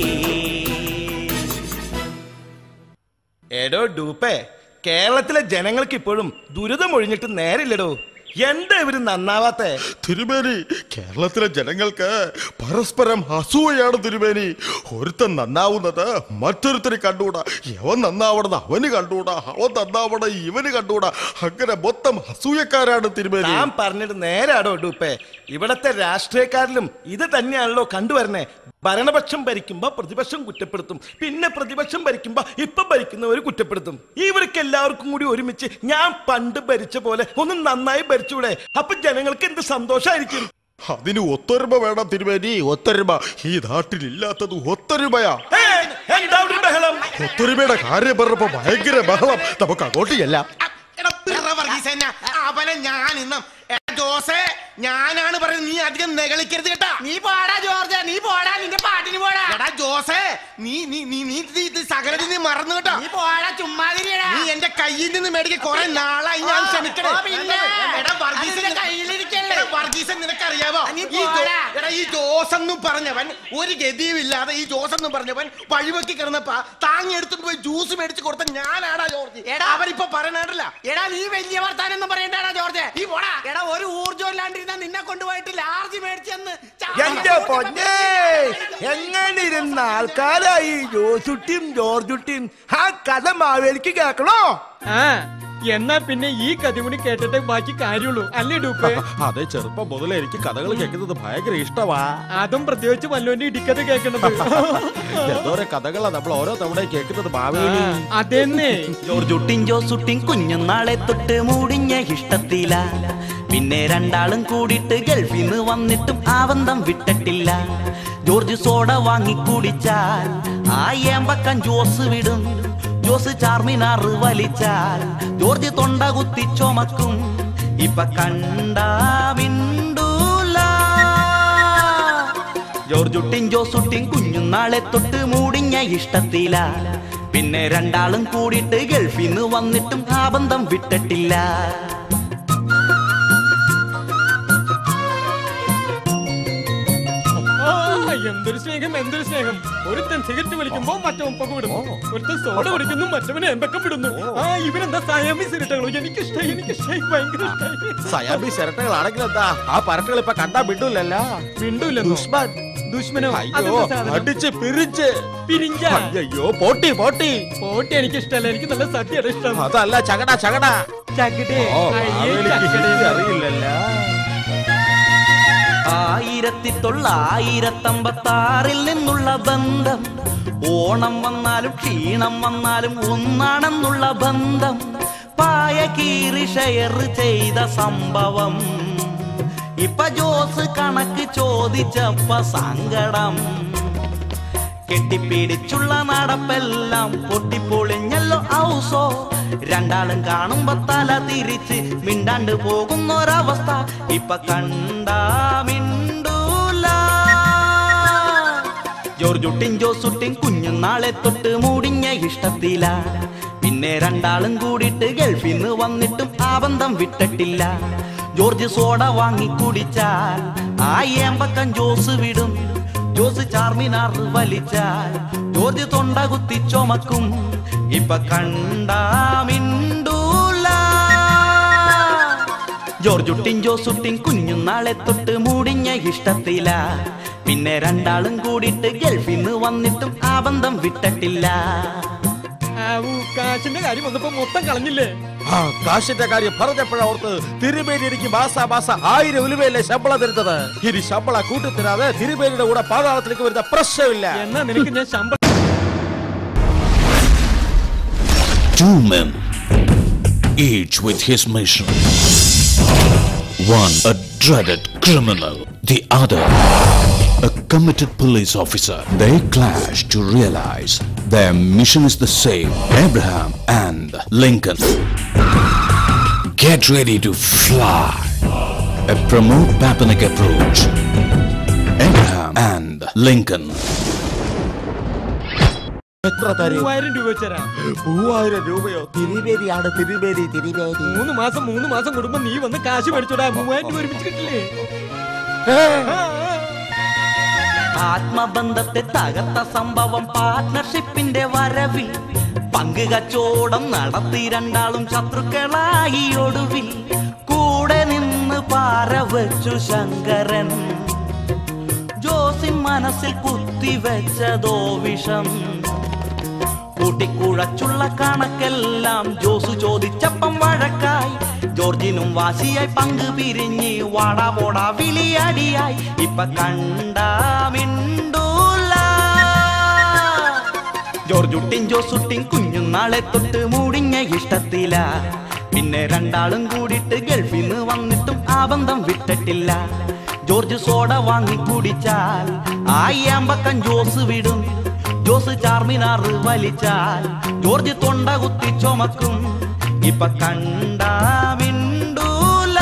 എടോ ഡൂപ്പേ കേരളത്തിലെ ജനങ്ങൾക്ക് ഇപ്പോഴും ദുരിതം ഒഴിഞ്ഞിട്ട് നേരില്ലടോ എന്താ ഇവര് നന്നാവാത്തെ തിരുമേനി കേരളത്തിലെ ജനങ്ങൾക്ക് പരസ്പരം അസൂയാണ് തിരുമേനി ഒരുത്തൻ നന്നാവുന്നത് മറ്റൊരുത്തന് കണ്ടുകൂടാ യവൻ നന്നാവണത് അവന് കണ്ടുകൂടാ അവൻ നന്നാവണത് ഇവന് കണ്ടുകൂടാ അങ്ങനെ മൊത്തം അസൂയക്കാരാണ് തിരുമേനി ഞാൻ പറഞ്ഞത് നേരാടോ ഡൂപ്പേ ഇവിടത്തെ രാഷ്ട്രീയക്കാരിലും ഇത് തന്നെയാണല്ലോ കണ്ടുവരണേ ഭരണപക്ഷം ഭരിക്കുമ്പോ പ്രതിപക്ഷം കുറ്റപ്പെടുത്തും പിന്നെ പ്രതിപക്ഷം ഭരിക്കുമ്പോ ഇപ്പൊ ഭരിക്കുന്നവർ കുറ്റപ്പെടുത്തും ഇവർക്ക് എല്ലാവർക്കും കൂടി ഒരുമിച്ച് ഞാൻ പണ്ട് ഭരിച്ച പോലെ ഒന്ന് നന്നായി ഭരിച്ചൂടെ അപ്പൊ ജനങ്ങൾക്ക് എന്ത് സന്തോഷമായിരിക്കും അതിന് ഒത്തൊരുമ വേണം തിരുമേനി ഒത്തൊരുമ ഈ നാട്ടിൽ ഇല്ലാത്തത് ഒത്തൊരുമയാ ഏയ്, എന്താ ഒരു ബഹളം ഒത്തൊരുമയുടെ കാര്യം പറഞ്ഞപ്പോ ഭയങ്കര ബഹളം നമുക്ക് അങ്ങോട്ട് ചെല്ലാം എടാ, പിറ വർഗീസേന, അവനെ ഞാൻ ഇന്നും എടാ, ജോസേ ഞാനാണ് പറയുന്നത് നീ അധികം നെകളിക്കരുത് കേട്ടാ നീ പോടാ ജോർജ് നീ പോടാ നിന്റെ പാട്ടിന് പോടാ എടാ ജോസേ നീ നീ നീ നീ ഇത് ഇത് സകലതി നീ മറന്നു കേട്ടോ നീ പോടാ ചുമ്മാതിരിയടാ നീ എന്റെ കയ്യിൽ നിന്ന് മേടിക്കാൻ കുറെ നാളായി ഞാൻ ആ, ക്ഷമിക്കണേ ആ, പിന്നെ. എടാ വർഗീസൻ അതിന്റെ കയ്യിലിരിക്കല്ലേ? എടാ, വർഗീസൻ നിനക്കറിയാവോ നീ ഈ ജോ- പോടാ. എടാ ഈ ജോസ് എന്നും പറഞ്ഞവൻ ഒരു ഗതിയും ഇല്ലാതെ ഈ ജോസ് എന്നും പറഞ്ഞവൻ വഴിവെക്കി കിടന്നപ്പ താങ്ങി എടുത്തിട്ട് പോയി ജ്യൂസ് മേടിച്ച് കൊടുത്ത ഞാനാടാ ജോർജ് എടാ. അവരിപ്പൊ പറയണല്ല എടാ നീ വലിയ വർത്താനം ഒന്നും പറയണ്ടാടാ ജോർജ് നീ പോടാ എടാ ഒരു ഊർജ്ജം ഇല്ലാണ്ടിരുന്ന നിന്നെ കൊണ്ടുപോയിട്ട് ലാർജ് മേടിച്ചെന്ന് എന്റെ പൊന്നേ എങ്ങനെ ഇരുന്ന ആൾക്കാരായി ജോസുട്ടിയും ജോർജുട്ടിയും ആ കഥ മാവേലിക്ക് കേക്കണോ ആ എന്നാ പിന്നെ ഈ കഥ കൂടി കേട്ടിട്ടേ ബാക്കി കാര്യമുള്ളൂ അല്ലേ ഡൂപ്പേ അതെ ചെറുപ്പം മുതലേ എനിക്ക് കഥകൾ കേൾക്കുന്നത് ഭയങ്കര ഇഷ്ടമാ അതും പ്രത്യേകിച്ച് വല്ലോന്റെ ഇടിക്കഥ കേൾക്കണത് എന്തോരെ കഥകളാ നമ്മൾ ഓരോ തവണ കേൾക്കുന്നത് മാവേലി അതെന്നെ ജോർജുട്ടിൻ ജോസുട്ടിൻ കുഞ്ഞുനാളെ തൊട്ട് മൂടിഞ്ഞ ഇഷ്ടത്തില പിന്നെ രണ്ടാളും കൂടിയിട്ട് ഗൾഫിൽ നിന്ന് വന്നിട്ടും ആ ബന്ധം വിട്ടിട്ടില്ല ജോർജ് സോഡ വാങ്ങി കുടിച്ചാൽ ആ ഏമ്പക്കം ജോസ് വിടും ജോസ് ചാർമിനാർ വലിച്ചാൽ ജോർജ് തൊണ്ട കുത്തി ചുമക്കും ഇപ്പൊ കണ്ടാ മിണ്ടൂല ജോർജുട്ടിൻ ജോസുട്ടിൻ കുഞ്ഞുനാളെ തൊട്ട് മൂടിഞ്ഞ ഇഷ്ടത്തില പിന്നെ രണ്ടാളും കൂടിയിട്ട് ഗൾഫിൽ നിന്ന് വന്നിട്ടും ആ ബന്ധം വിട്ടിട്ടില്ല ആ, എന്തൊരു സ്നേഹം എന്തൊരു സ്നേഹം ഒരുത്തൻ സിഗരറ്റ് വലിക്കുമ്പോ മറ്റവൻ പുക വിടുന്നു ഒരുത്തൻ സോഡ കുടിക്കുന്നു മറ്റവനെ എമ്പക്കം വിടുന്നു ആ ഇവനെന്താ സയാമി സിരട്ടകളോ എനിക്കിഷ്ടായി എനിക്കിഷ്ടായി ഭയങ്കര ഇഷ്ടായി സയാബി ചിരട്ടകളാണെങ്കിൽ എന്താ ആ പരട്ടകൾ ഇപ്പൊ കണ്ടാ മിണ്ടൂലല്ലോ മിണ്ടൂല്ലെന്നോ? ദുഷ്മൻ ദുഷ്മനോ അയ്യോ അതെന്താ സാധനം? അടിച്ച് പിരിച്ച് പിരിഞ്ച അയ്യോ പോട്ടി പോട്ടി പോട്ടി എനിക്ക് ഇഷ്ടമല്ല എനിക്ക് നല്ല സദ്യയുടെ ഇഷ്ടം അതല്ല ചകട ചകട ചകിടേ ഓ അയ്യേ, മാവേലിക്ക് ചകിടേ. ഹിന്ദി അറിയില്ലല്ലോ ആയിരത്തി തൊള്ളായിരത്തമ്പത്താറിൽ നിന്നുള്ള ബന്ധം ഓണം വന്നാലും ക്ഷീണം വന്നാലും ഒന്നാണെന്നുള്ള ബന്ധം പായ കീറി ഷെയർ ചെയ്ത സംഭവം ഇപ്പൊ ജോസ് കണക്ക് ചോദിച്ചപ്പ സങ്കടം കെട്ടിപ്പിടിച്ചുള്ള നടപ്പെല്ലാം പൊട്ടിപ്പൊളിഞ്ഞല്ലോ ഔസോ രണ്ടാളും കാണുമ്പോ തല തിരിച്ച് മിണ്ടാണ്ട് പോകുന്നൊരവസ്ഥ ഇപ്പൊ കണ്ടാ മിണ്ടൂല ജോർജുട്ടിൻ ജോസുട്ടിൻ കുഞ്ഞുനാളെ തൊട്ട് മൂടിഞ്ഞ ഇഷ്ടത്തില പിന്നെ രണ്ടാളും കൂടിയിട്ട് ഗൾഫിൽ നിന്ന് വന്നിട്ടും ആ ബന്ധം വിട്ടിട്ടില്ല ജോർജ് സോഡ വാങ്ങി കുടിച്ചാൽ ആ ഏമ്പക്കം ജോസ് വിടും ജോസ് ചാർമിനാർ വലിച്ചാൽ ജോർജ് തൊണ്ട കുത്തി ചുമക്കും ഇപ്പൊ കണ്ടാ മിണ്ടൂല ജോർജുട്ടിൻ ജോസുട്ടിൻ കുഞ്ഞുനാളെ തൊട്ട് മൂടിഞ്ഞ ഇഷ്ടത്തില പിന്നെ രണ്ടാളും കൂടിയിട്ട് ഗൾഫിൽ നിന്ന് വന്നിട്ടും ആ ബന്ധം വിട്ടിട്ടില്ല ആവൂ, കാശിന്റെ കാര്യം വന്നപ്പോ മൊത്തം കളഞ്ഞില്ലേ ആ കാശിന്റെ കാര്യം പറഞ്ഞപ്പോഴാ ഓർത്ത് തിരുമേനി എനിക്ക് മാസാ മാസം ആയിരം ഉലുവയല്ലേ ശമ്പളം തരുന്നത് ഇനി ശമ്പളം കൂട്ടിത്തരാതെ തിരുമേനിയുടെ കൂടെ പാതാളത്തിലേക്ക് വരുന്ന പ്രശ്നമില്ല എന്നാ നിനക്ക് ഞാൻ ശമ്പളം Two men, each with his mission. One a dreaded criminal, the other a committed police officer. They clash to realize their mission is the same Abraham and Lincoln. Get ready to fly. A Pramod Papanik approach. Abraham and Lincoln. എത്ര തരും മൂവായിരം രൂപ വെച്ചരാ മൂവായിരം രൂപയോ തിരുമേനിയാണ് തിരുമേനി തിരുമേനി മൂന്ന് മാസം മൂന്ന് മാസം കൂടുമ്പോ നീ വന്ന് കാശ് മേടിച്ചോടാ മൂവായിരം രൂപ ഒരുമിച്ച് കിട്ടില്ലേ ആത്മബന്ധത്തെ തകർത്ത സംഭവം പാർട്ട്ണർഷിപ്പിന്റെ വരവിൽ പങ്ക് കച്ചോടം നടത്തി രണ്ടാളും ശത്രുക്കളായി ഒടുവിൽ കൂടെ നിന്ന് പാര വെച്ചു ശങ്കരൻ ജോസിൻ മനസ്സിൽ കുത്തിവെച്ചതോ വിഷം കൂട്ടിക്കുഴച്ചുള്ള കണക്കെല്ലാം ജോസ് ചോദിച്ചപ്പം വഴക്കായി ജോർജിനും വാശിയായി പങ്ക് പിരിഞ്ഞ് വാടാ പോടാ വിളിയടിയായി ഇപ്പൊ കണ്ടാ മിണ്ടൂല ജോർജുട്ടിൻ ജോസുട്ടിൻ കുഞ്ഞുനാളെ തൊട്ട് മൂടിഞ്ഞ ഇഷ്ടത്തില പിന്നെ രണ്ടാളും കൂടിയിട്ട് ഗൾഫിൽ നിന്ന് വന്നിട്ടും ആ ബന്ധം വിട്ടിട്ടില്ല ജോർജ് സോഡ വാങ്ങി കുടിച്ചാൽ ആയിയാമ്പക്കം ജോസ് വിടും ജോസ് ചാർമിനാർ വലിച്ചാൽ ജോർജ് തൊണ്ട കുത്തി ചുമക്കും ഇപ്പൊ കണ്ടാ മിണ്ടൂല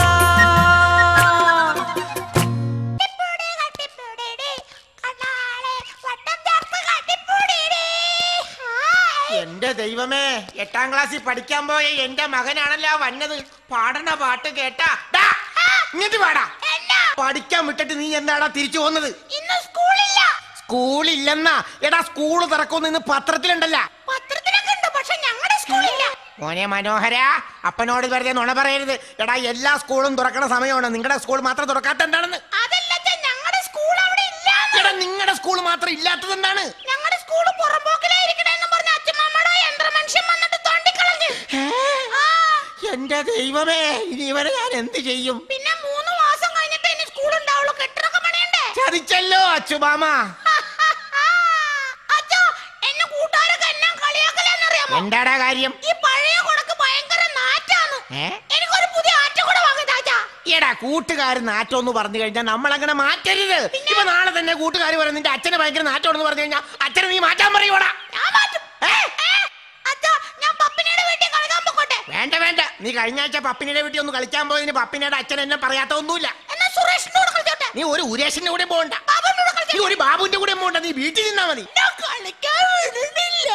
എന്റെ ദൈവമേ എട്ടാം ക്ലാസ്സിൽ പഠിക്കാൻ പോയ എന്റെ മകനാണല്ലോ വന്നത് പാടണ പാട്ട് കേട്ടാ ഡാ, ഇങ്ങോട്ട് പാടാ പഠിക്കാൻ വിട്ടിട്ട് നീ എന്താടാ തിരിച്ചു പോകുന്നത് ഇന്ന് സ്കൂളില്ല സ്കൂളില്ലെന്നാ എടാ സ്കൂള് തുറക്കുന്നു ഇന്ന് പത്രത്തിലുണ്ടല്ല പത്രത്തിലൊക്കെ ഉണ്ട് പക്ഷെ ഞങ്ങളുടെ സ്കൂളില്ല മോനെ മനോഹര അപ്പനോട് വെറുതെ നുണ പറയരുത് എടാ എല്ലാ സ്കൂളും തുറക്കണ സമയമാണ് നിങ്ങളുടെ സ്കൂൾ മാത്രം തുറക്കാത്ത എന്താണെന്ന് അതല്ല ഞങ്ങളുടെ സ്കൂൾ അവിടെ ഇല്ല എടാ നിങ്ങളുടെ സ്കൂൾ മാത്രം ഇല്ലാത്തത് എന്താണ് ഞങ്ങളുടെ സ്കൂൾ പുറമ്പോക്കിലായിരിക്കണേന്ന് പറഞ്ഞ അച്ഛമ്മയുടെ യന്ത്രമനുഷ്യൻ വന്നിട്ട് തോണ്ടിക്കളഞ്ഞു എന്റെ ദൈവമേ ഇനി ഇവരെ ഞാൻ എന്ത് ചെയ്യും പിന്നെ മൂന്ന് മാസം കഴിഞ്ഞിട്ട് ഇനി സ്കൂൾ ഉണ്ടാവുള്ളൂ കെട്ടിടൊക്കെ പണിയണ്ടേ ചതിച്ചല്ലോ അച്ചുബാമ അച്ഛോ എന്നെ കൂട്ടുകാരൊക്കെ എന്നെ കളിയാക്കലെന്നറിയാമോ എന്താടാ കാര്യം ഈ പഴയ കൊടക്ക് ഭയങ്കര നാറ്റാണ് ഏ? എനിക്കൊരു പുതിയ ആറ്റ കൂടെ വാങ്ങി താച്ചാ എടാ കൂട്ടുകാരൻ നാറ്റം എന്ന് പറഞ്ഞു കഴിഞ്ഞാൽ നമ്മൾ അങ്ങനെ മാറ്റരുത് ഇപ്പൊ നാളെ തന്നെ കൂട്ടുകാർ പറയും നിന്റെ അച്ഛന് ഭയങ്കര നാറ്റം എന്ന് പറഞ്ഞു കഴിഞ്ഞാൽ അച്ഛനെ നീ മാറ്റാൻ പറയൂടാ ഞാൻ മാറ്റും അച്ഛാ ഞാൻ പപ്പിനിയുടെ വീട്ടിൽ കളിക്കാൻ പൊക്കോട്ടെ വേണ്ട വേണ്ട നീ കഴിഞ്ഞ ആഴ്ച പപ്പിനിയുടെ വീട്ടിൽ ഒന്ന് കളിക്കാൻ പോയതിന് പപ്പിനിയുടെ അച്ഛൻ എന്നെ പറയാത്ത ഒന്നുമില്ല എന്നാ സുരേഷിന്റെ കൂടെ കളിച്ചോട്ടെ നീ ഒരു ഉരേഷിന്റെ കൂടെ പോകണ്ട ബാബുവിന്റെ കൂടെ നീ കളിച്ചോട്ടെ ഒരു ബാബുവിന്റെ കൂടെ പോകണ്ട നീ വീട്ടിൽ നിന്നാ മതി ഞാൻ കളിക്കാൻ വിടുന്നില്ല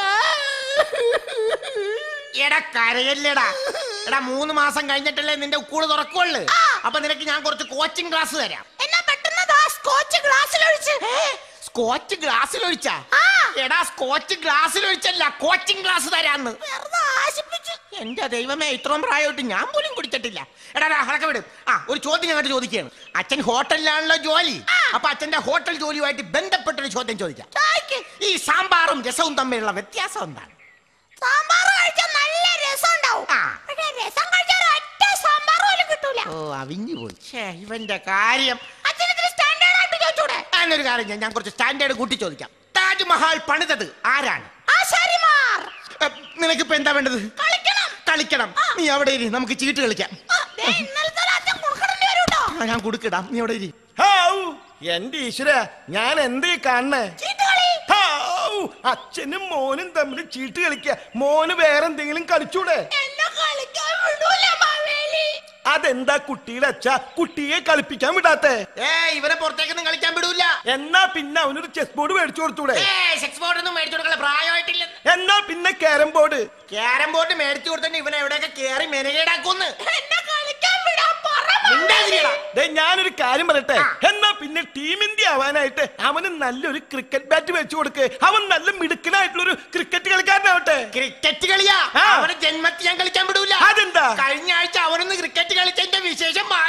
എടാ കരയല്ലേടാ എടാ മൂന്ന് മാസം കഴിഞ്ഞിട്ടല്ലേ നിന്റെ സ്കൂള് തുറക്കുള്ളു അപ്പൊ നിനക്ക് ഞാൻ കുറച്ച് കോച്ചിങ് ക്ലാസ് തരാം എന്നാ പെട്ടെന്ന് ദാ സ്കോച്ച് ഗ്ലാസ്സിൽ ഒഴിച്ച് സ്കോച്ച് ഗ്ലാസ്സിൽ ഒഴിച്ചാ എടാ സ്കോച്ച് ഗ്ലാസ്സിൽ ഒഴിച്ചല്ല കോച്ചിങ് ക്ലാസ് തരാന്ന് വെറുതെ ആശിപ്പിച്ചു എന്റെ ദൈവമേ ഇത്രയും പ്രായമായിട്ട് ഞാൻ പോലും കുടിച്ചിട്ടില്ല എടാ എടാ, അതൊക്കെ വിടും ആ ഒരു ചോദ്യം ഞങ്ങൾക്ക് ചോദിക്കുകയാണ് അച്ഛൻ ഹോട്ടലിലാണല്ലോ ജോലി അപ്പൊ അച്ഛന്റെ ഹോട്ടൽ ജോലിയുമായിട്ട് ബന്ധപ്പെട്ടൊരു ചോദ്യം ചോദിക്കാം ഈ സാമ്പാറും രസവും തമ്മിലുള്ള വ്യത്യാസം എന്താണ് സാമ്പാർ കഴിച്ചാൽ നല്ല രസം ഉണ്ടാവും പക്ഷെ രസം കഴിച്ചാൽ ഒറ്റ സാമ്പാർ പോലും കിട്ടൂല ഓ അവിഞ്ഞു പോയി ഛേ, ഇവന്റെ കാര്യം അച്ഛനത്തിന് സ്റ്റാൻഡേർഡ് ആയിട്ട് ചോദിച്ചൂടെ എന്നൊരു കാര്യം ഞാൻ ഞാൻ കുറച്ച് സ്റ്റാൻഡേർഡ് കൂട്ടി ചോദിക്കാം താജ്മഹൽ പണിതത് ആരാണ് ആശാരിമാർ എ, നിനക്കിപ്പോ എന്താ വേണ്ടത് കളിക്കണം കളിക്കണം നീ അവിടെ ഇരി നമുക്ക് ചീട്ട് കളിക്കാം ദേ, ഇന്നലത്തെ ഒരു അച്ഛൻ കൊടുക്കണേണ്ടി വരും കേട്ടോ ആ, ഞാൻ കൊടുക്കിടാം നീ അവിടെ ഇരി ഹാവൂ, എന്റെ ഈശ്വര ഞാൻ എന്തേ കാണണേ ചീട്ട് കളി ഹാവൂ, അച്ഛനും മോനും തമ്മിൽ ചീട്ട് കളിക്ക മോന് വേറെ എന്തെങ്കിലും കളിച്ചൂടെ എന്നെ കളിക്കാൻ വിടൂല മാവേലി അതെന്താ കുട്ടിയുടെ അച്ഛ കുട്ടിയെ കളിപ്പിക്കാൻ വിടാത്തെ ഏ ഇവരെ പുറത്തേക്കൊന്നും കളിക്കാൻ വിടൂല എന്നാ പിന്നെ അവനൊരു ചെസ് ബോർഡ് മേടിച്ചു കൊടുത്തൂടെ ഏ സെക്സ് ബോർഡ് ഒന്നും മേടിച്ചു കൊടുക്കല പ്രായമായിട്ടില്ല എന്നാ പിന്നെ കാരം ബോർഡ് ക്യാരം ബോർഡ് മേടിച്ചു കൊടുത്തിട്ട് ഇവൻ എവിടെയൊക്കെ കേറി മെനകേടാക്കുന്നു എന്നെ കളിക്കാൻ വിടാൻ പറ മിണ്ടാതിരിയെടാ. ദേ, ഞാനൊരു കാര്യം പറയട്ടെ എന്നാ പിന്നെ ടീം ഇന്ത്യ ആവാനായിട്ട് അവന് നല്ലൊരു ക്രിക്കറ്റ് ബാറ്റ് വെച്ചു കൊടുക്ക് അവൻ നല്ല മിടുക്കനായിട്ടുള്ള ഒരു ക്രിക്കറ്റ് കളിക്കാരനാവട്ടെ ക്രിക്കറ്റ് കളിയാ ആ. അവനെ ജന്മത്തിൽ ഞാൻ കളിക്കാൻ വിടൂല അതെന്താ? കഴിഞ്ഞ ആഴ്ച അവനൊന്ന് ക്രിക്കറ്റ് കളിച്ചതിന്റെ വിശേഷം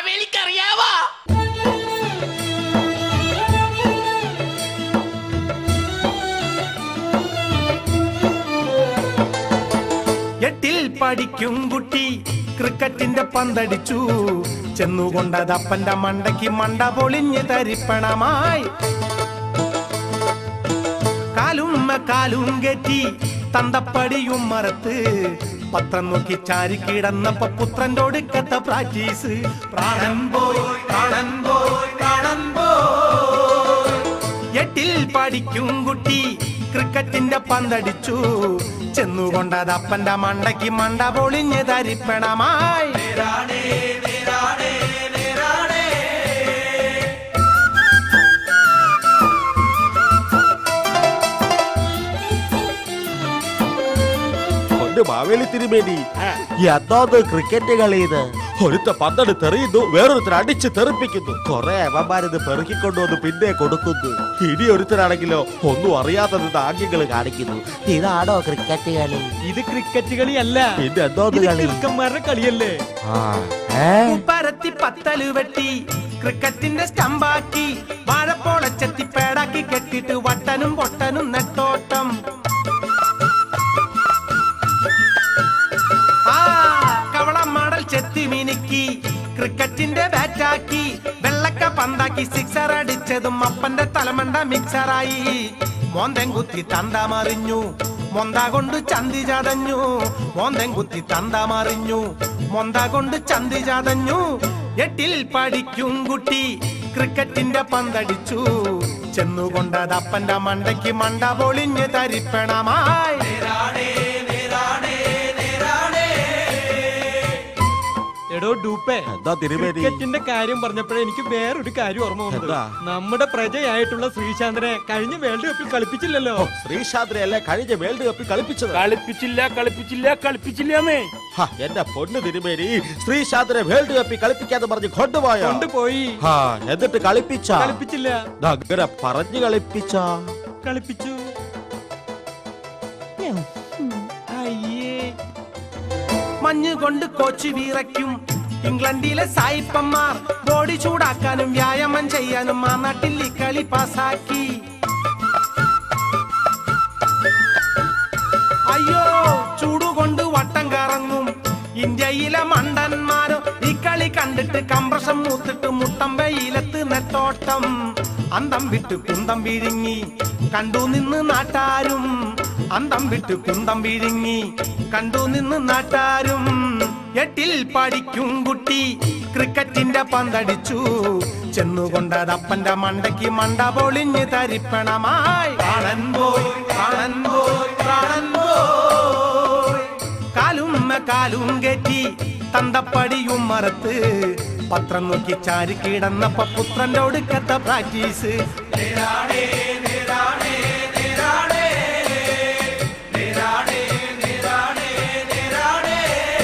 പഠിക്കും കുട്ടി ക്രിക്കറ്റിന്റെ പന്തടിച്ചു ചെന്നുകൊണ്ടത് അപ്പന്റെ മണ്ടയ്ക്ക് മണ്ട പൊളിഞ്ഞ് തരിപ്പണമായി കാലും കാലും കെറ്റി തന്തപ്പടിയും മറത്ത് പത്രം നോക്കി ചാരി കിടന്നപ്പോ പുത്രന്റെ ഒടുക്കത്തെ പ്രാക്ടീസ് പ്രാണൻ പോയി പ്രാണൻ പോയി പ്രാണൻ പോയി എട്ടിൽ പഠിക്കും കുട്ടി ക്രിക്കറ്റിന്റെ പന്തടിച്ചു ചെന്നുകൊണ്ടത് അപ്പന്റെ മണ്ടയ്ക്ക് മണ്ട പൊളിഞ്ഞ് തരിപ്പണമായി കൊണ്ട് മാവേലി തിരുമേനി എന്തോന്ന് ക്രിക്കറ്റ് കളിയത് ഒരുത്ത പന്തട് തെറിയുന്നു വേറൊരുത്തർ അടിച്ച് തെറിപ്പിക്കുന്നു കുറെ അവന്മാരിത് പെറുക്കിക്കൊണ്ടുവന്ന് പിന്നെ കൊടുക്കുന്നു ഇനി ഒരുത്തരാണെങ്കിലോ ഒന്നും അറിയാത്തത് ആംഗ്യങ്ങൾ കാണിക്കുന്നു ഇതാണോ ക്രിക്കറ്റ് കളി ഇത് ക്രിക്കറ്റ് കളിയല്ല പിന്നെ എന്തോന്ന് ഇത് കളി കിറുക്കന്മാരുടെ കളിയല്ലേ പരത്തി പത്തല് വെട്ടി ക്രിക്കറ്റിന്റെ സ്റ്റമ്പാക്കി വാഴപ്പോളച്ചെത്തി പേടാക്കി കെട്ടിട്ട് വട്ടനും പൊട്ടനും നെട്ടോട്ടം ആ കവളം മാടൽ ചെത്തി മിനുക്കി ക്രിക്കറ്റിന്റെ ബാറ്റാക്കി വെള്ളക്ക പന്താക്കി സിക്സർ അടിച്ചതും അപ്പന്റെ തലമണ്ട മിക്സറായി മോന്തൻ കുത്തി തന്ത മറിഞ്ഞു മൊന്ത കൊണ്ട് ചന്തി ചതഞ്ഞു മോന്തൻ കുത്തി തന്ത മറിഞ്ഞു മൊന്ത കൊണ്ട് ചന്തി ചതഞ്ഞു എട്ടിൽ പഠിക്കും കുട്ടി ക്രിക്കറ്റിന്റെ പന്തടിച്ചു ചെന്നുകൊണ്ടത് അപ്പന്റെ മണ്ടയ്ക്ക് മണ്ട പൊളിഞ്ഞ് തരിപ്പണമായി എടോ ഡൂപ്പേ എന്താ തിരുമേനി? ക്രിക്കറ്റിന്റെ കാര്യം പറഞ്ഞപ്പോഴേ എനിക്ക് വേറൊരു കാര്യം ഓർമ്മ വന്നത് എന്താ? നമ്മുടെ പ്രജയായിട്ടുള്ള ശ്രീശാന്തിനെ കഴിഞ്ഞ വേൾഡ് കപ്പിൽ കളിപ്പിച്ചില്ലല്ലോ ശ്രീശാദ്രയല്ലേ കഴിഞ്ഞ വേൾഡ് കപ്പിൽ കളിപ്പിച്ചത് കളിപ്പിച്ചില്ല കളിപ്പിച്ചില്ല കളിപ്പിച്ചില്ലാന്നേ ഹ, എന്റെ പൊന്ന് തിരുമേനി ശ്രീശാദ്രെ വേൾഡ് കപ്പിൽ കളിപ്പിക്കാന്ന് പറഞ്ഞ് കൊണ്ടുപോയോ കൊണ്ടുപോയി ഹാ, എന്നിട്ട് കളിപ്പിച്ച കളിപ്പിച്ചില്ല അങ്ങനെ പറഞ്ഞു കളിപ്പിച്ച കളിപ്പിച്ചു അയ്യേ മഞ്ഞ് കൊണ്ട് കോച്ച് വീറയ്ക്കും ഇംഗ്ലണ്ടിലെ സായിപ്പന്മാർ ബോഡി ചൂടാക്കാനും വ്യായാമം ചെയ്യാനും ആ നാട്ടിൽ ഈ കളി പാസാക്കി അയ്യോ ചൂടുകൊണ്ട് വട്ടം കറങ്ങും ഇന്ത്യയിലെ മണ്ടന്മാരോ ഈ കളി കണ്ടിട്ട് കമ്പ്രഷം മൂത്തിട്ട് മുട്ടം വെയിലത്ത് നെട്ടോട്ടം അന്തം വിട്ട് കുന്തം വിഴുങ്ങി കണ്ടു നിന്ന് നാട്ടാരും അന്തം വിട്ട് കുന്തം വിഴുങ്ങി കണ്ടു നിന്ന് നാട്ടാരും എട്ടിൽ പഠിക്കും കുട്ടി ക്രിക്കറ്റിന്റെ പന്തടിച്ചു ചെന്നുകൊണ്ടത് അപ്പന്റെ മണ്ടയ്ക്ക് മണ്ട പൊളിഞ്ഞ് തരിപ്പണമായി പ്രാണൻ പോയി പ്രാണൻ പോയി പ്രാണൻ പോയി കാലും കാലും കെറ്റി തന്തപ്പടിയും മറത്ത് പത്രം നോക്കി ചാരി കിടന്നപ്പ പുത്രന്റെ ഒടുക്കത്തെ പ്രാക്ടീസ് നേരാണേ, നേരാണേ, നേരാണേ. നേരാണേ, നേരാണേ, നേരാണേ.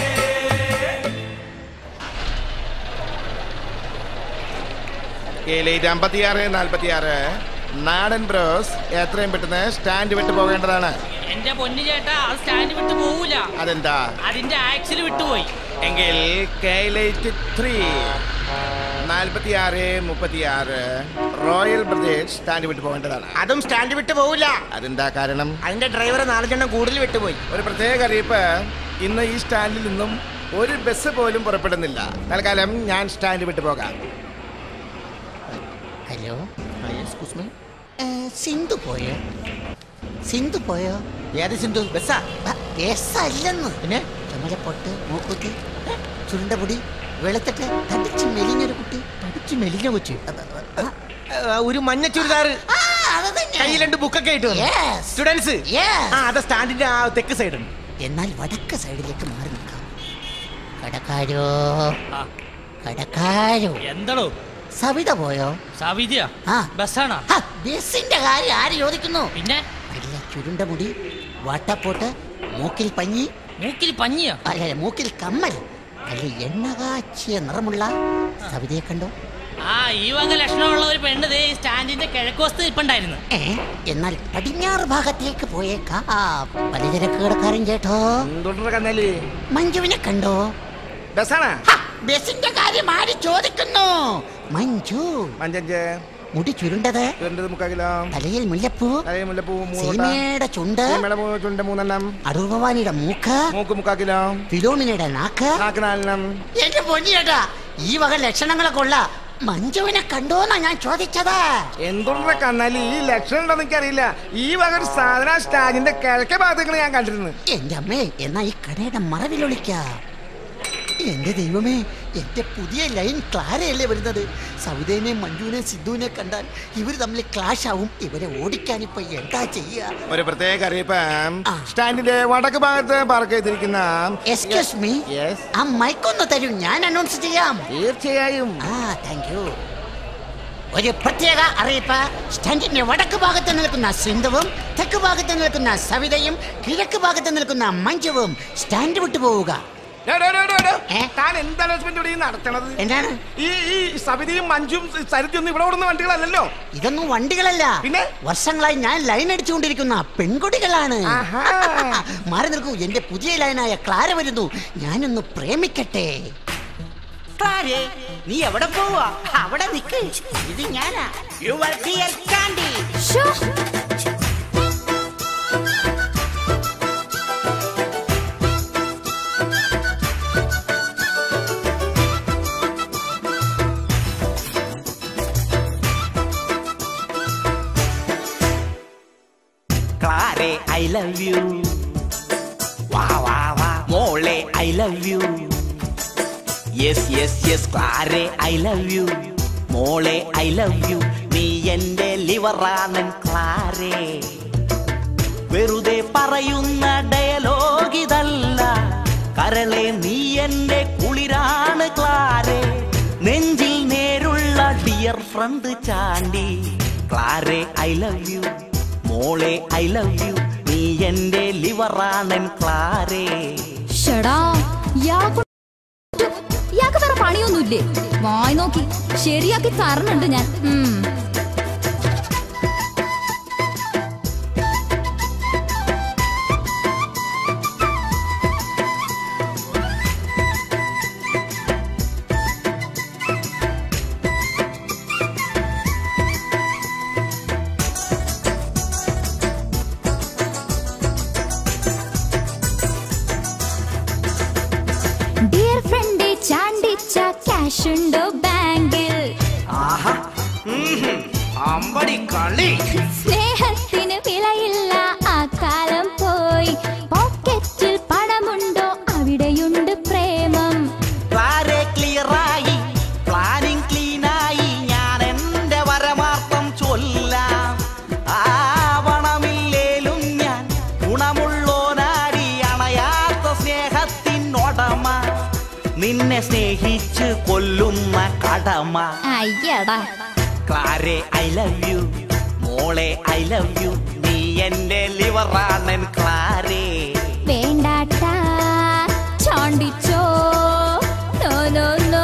ലൈറ്റ് അമ്പത്തിയാറ് നാൽപ്പത്തിയാറ് നാടൻ ബ്രോസ് എത്രയും പെട്ടെന്ന് സ്റ്റാൻഡ് വിട്ടു പോകേണ്ടതാണ് എന്റെ പൊന്നു ചേട്ടാ അത് സ്റ്റാൻഡ് വിട്ട് പോവൂല അതെന്താ അതിന്റെ ആക്സിൽ വിട്ടുപോയി എങ്കിൽ ലൈറ്റ് ത്രീ നാൽപ്പത്തിയാറ് മുപ്പത്തിയാറ് റോയൽ ബ്രദേഴ്സ് സ്റ്റാൻഡ് വിട്ടു പോകേണ്ടതാണ് അതും സ്റ്റാൻഡ് വിട്ട് പോവില്ല അതെന്താ കാരണം അതിന്റെ ഡ്രൈവർ നാലഞ്ചെണ്ണം കൂടുതൽ വിട്ടുപോയി ഒരു പ്രത്യേക അറിയിപ്പ് ഇന്ന് ഈ സ്റ്റാൻഡിൽ നിന്നും ഒരു ബസ് പോലും പുറപ്പെടുന്നില്ല തൽക്കാലം ഞാൻ സ്റ്റാൻഡ് വിട്ടു പോകാം ഹലോ എക്സ്ക്യൂസ് മീ സിന്ധു പോയോ സിന്ധു പോയോ ഏത് സിന്ധു ബസ്സാ ബസ്സല്ലെന്ന് പിന്നെ ചുമലപ്പൊട്ട് മൂക്കുത്തി ചുരുണ്ട പൊടി വെളുത്തിട്ട് തടിച്ച് മെലിഞ്ഞൊരു കുട്ടി തടിച്ച് മെലിഞ്ഞ കൊച്ചു ഒരു മഞ്ഞ ചുരിദാറ് കയ്യിൽ രണ്ട് ബുക്കൊക്കെ ആയിട്ട് സ്റ്റുഡൻസ് ആ അത് സ്റ്റാൻഡിന്റെ ആ തെക്ക് സൈഡ് എന്നാൽ വടക്ക് സൈഡിലേക്ക് മാറി നിൽക്കാം കടക്കാരോ കടക്കാരോ എന്താണോ സവിത പോയോ സവിതയാ ആ ബസ്സാണോ ബസിന്റെ കാര്യം ആര് ചോദിക്കുന്നു പിന്നെ നല്ല ചുരുണ്ട മുടി വാട്ടപ്പോട്ട് മൂക്കിൽ പഞ്ഞി മൂക്കിൽ പഞ്ഞിയോ അല്ല മൂക്കിൽ കമ്മൽ അല്ല എണ്ണ കാച്ചിയ നിറമുള്ള സവിതയെ കണ്ടോ ആ ഈ വക ലക്ഷണമുള്ള ഒരു പെണ്ണ് ദേ ഈ സ്റ്റാൻഡിന്റെ കിഴക്കുവസ്തു ഇപ്പണ്ടായിരുന്നു ഏ എന്നാൽ പടിഞ്ഞാറ് ഭാഗത്തേക്ക് പോയേക്കാ പലചരക്ക് കിടക്കാരൻ ചേട്ടോ മഞ്ജുവിനെ കണ്ടോ ബസ്സാണ് ബസിന്റെ കാര്യം ആര് ചോദിക്കുന്നു മഞ്ജു മഞ്ചഞ്ച് മുടി ചുരുണ്ടത് ചുരുണ്ടത് മുക്കാൽ കിലോ തലയിൽ മുല്ലപ്പൂ തലയിൽ മുല്ലപ്പൂ മൂന്ന് കൊട്ട. സീമയുടെ ചുണ്ട് സീമയുടെ മൂ- ചുണ്ട് മൂന്നെണ്ണം അടൂർഭവാനിയുടെ മൂക്ക് മൂക്ക് മുക്കാൽ കിലോ ഫിലോമിനയുടെ നാക്ക് നാക്ക് നാലെണ്ണം എന്റെ പൊന്നിയേട്ടാ ഈ വക ലക്ഷണങ്ങളൊക്കെ ഉള്ള മഞ്ജുവിനെ കണ്ടോന്നാ ഞാൻ ചോദിച്ചത് എന്തുള്ള കണ്ണാലി ഈ ലക്ഷണം ഉണ്ടോ എനിക്കറിയില്ല ഈ വക ഒരു സാധന സ്റ്റാജിന്റെ കിഴക്കേ ഭാഗത്തേക്കാണ് ഞാൻ കണ്ടിരുന്നത് എന്റെ അമ്മേ എന്നാ ഈ കടയുടെ മറവിലൊളിക്കാം എന്റെ ദൈവമേ എന്റെ പുതിയ ലൈൻ ക്ലാരയല്ലേ വരുന്നത് സൗദേനെയും മഞ്ജുവിനെയും സിദ്ധുവിനെ കണ്ടാൽ ഇവർ തമ്മിൽ ക്ലാഷ് ആവും ഇവരെ ഓടിക്കാൻ ഇപ്പൊ എന്താ ചെയ്യാ ഒരു പ്രത്യേക അറിയിപ്പ് സ്റ്റാൻഡിന്റെ വടക്ക് ഭാഗത്ത് പാർക്ക് ചെയ്തിരിക്കുന്ന എക്സ്ക്യൂസ് മീ ആ മൈക്കൊന്ന് തരൂ ഞാൻ അനൗൺസ് ചെയ്യാം തീർച്ചയായും ആ താങ്ക് യു ഒരു പ്രത്യേക അറിയിപ്പ് സ്റ്റാൻഡിന്റെ വടക്ക് ഭാഗത്ത് നിൽക്കുന്ന സിന്ധുവും തെക്ക് ഭാഗത്ത് നിൽക്കുന്ന സവിതയും കിഴക്ക് ഭാഗത്ത് നിൽക്കുന്ന മഞ്ജുവും സ്റ്റാൻഡ് വിട്ടു പോവുക ഡോ, ഡോ, ഡോ, ഡോ, ഡോ. താൻ എന്ത് അനൗൺസ്മെന്റ് ഇവിടെ ഈ നടത്തണത് എന്താണ് ഈ ഈ സവിതയും മഞ്ജും സരിതൊന്നും ഇവിടെ ഓടുന്ന വണ്ടികളല്ലല്ലോ ഇതൊന്നും വണ്ടികളല്ല പിന്നെ വർഷങ്ങളായി ഞാൻ ലൈൻ അടിച്ചുകൊണ്ടിരിക്കുന്ന പെൺകുട്ടികളാണ് മാറി നിൽക്കൂ എന്റെ പുതിയ ലൈനായ ക്ലാര വരുന്നു ഞാനൊന്ന് പ്രേമിക്കട്ടെ ക്ലാരേ നീ എവിടെ പോവാ അവിടെ നിക്ക് ഇത് ഞാനാ യുവർ ഡിയർ കാൻഡി ക്ലാരെ ഐ ലവ് യു വാ വാ വാ മോളെ I love you yes yes yes ക്ലാരെ ഐ ലവ് യു മോളെ ഐ ലവ് യു നീ എന്റെ ലിവറാണൻ ക്ലാരെ വെറുതെ പറയുന്ന ഡയലോഗ് ഇതല്ല കരളെ നീ എന്റെ കുളിരാണ് ക്ലാരെ നെഞ്ചിൽ നേരുള്ള ഡിയർ ഫ്രണ്ട് ചാണ്ടി ക്ലാരെ ഐ ലവ് യു മോളെ ഐ ലവ് യു നീ എന്റെ ലിവറാണൻ ക്ലാരെ ഷടാ ഇയാൾക്ക് ഇയാൾക്ക് വേറെ പണിയൊന്നുമില്ലേ വായി നോക്കി ശരിയാക്കി തരണുണ്ട് ഞാൻ ഉം. ഡിയർ ഫ്രണ്ടേ ചാണ്ടിച്ച ക്യാഷ് ഉണ്ടോ ബാങ്കിൽ ആഹാ ഉം. അമ്പടി കളി സ്നേഹത്തിന് വിലയില്ല ആ കാലം പോയി പോക്കറ്റിൽ പണമുണ്ടോ അവിടെയുണ്ട് പ്രേമം ക്ലാരെ ക്ലിയറായി പ്ലാനിങ് ക്ലീനായി ഞാൻ എന്റെ വരമാർത്ഥം ചൊല്ലാം ആ പണമില്ലേലും ഞാൻ ഗുണമുള്ളോനാടി അണയാത്ത സ്നേഹത്തിനൊടമ നിന്നെ സ്നേഹിച്ച് കൊല്ലുന്ന കടമ അയ്യടാ ക്ലാരെ ഐ ലവ് യു മോളെ ഐ ലവ് യു നീ എന്റെ ലിവറാണൻ ക്ലാരേ വേണ്ടാട്ടാ ചാണ്ടിച്ചോ നോ നോ നോ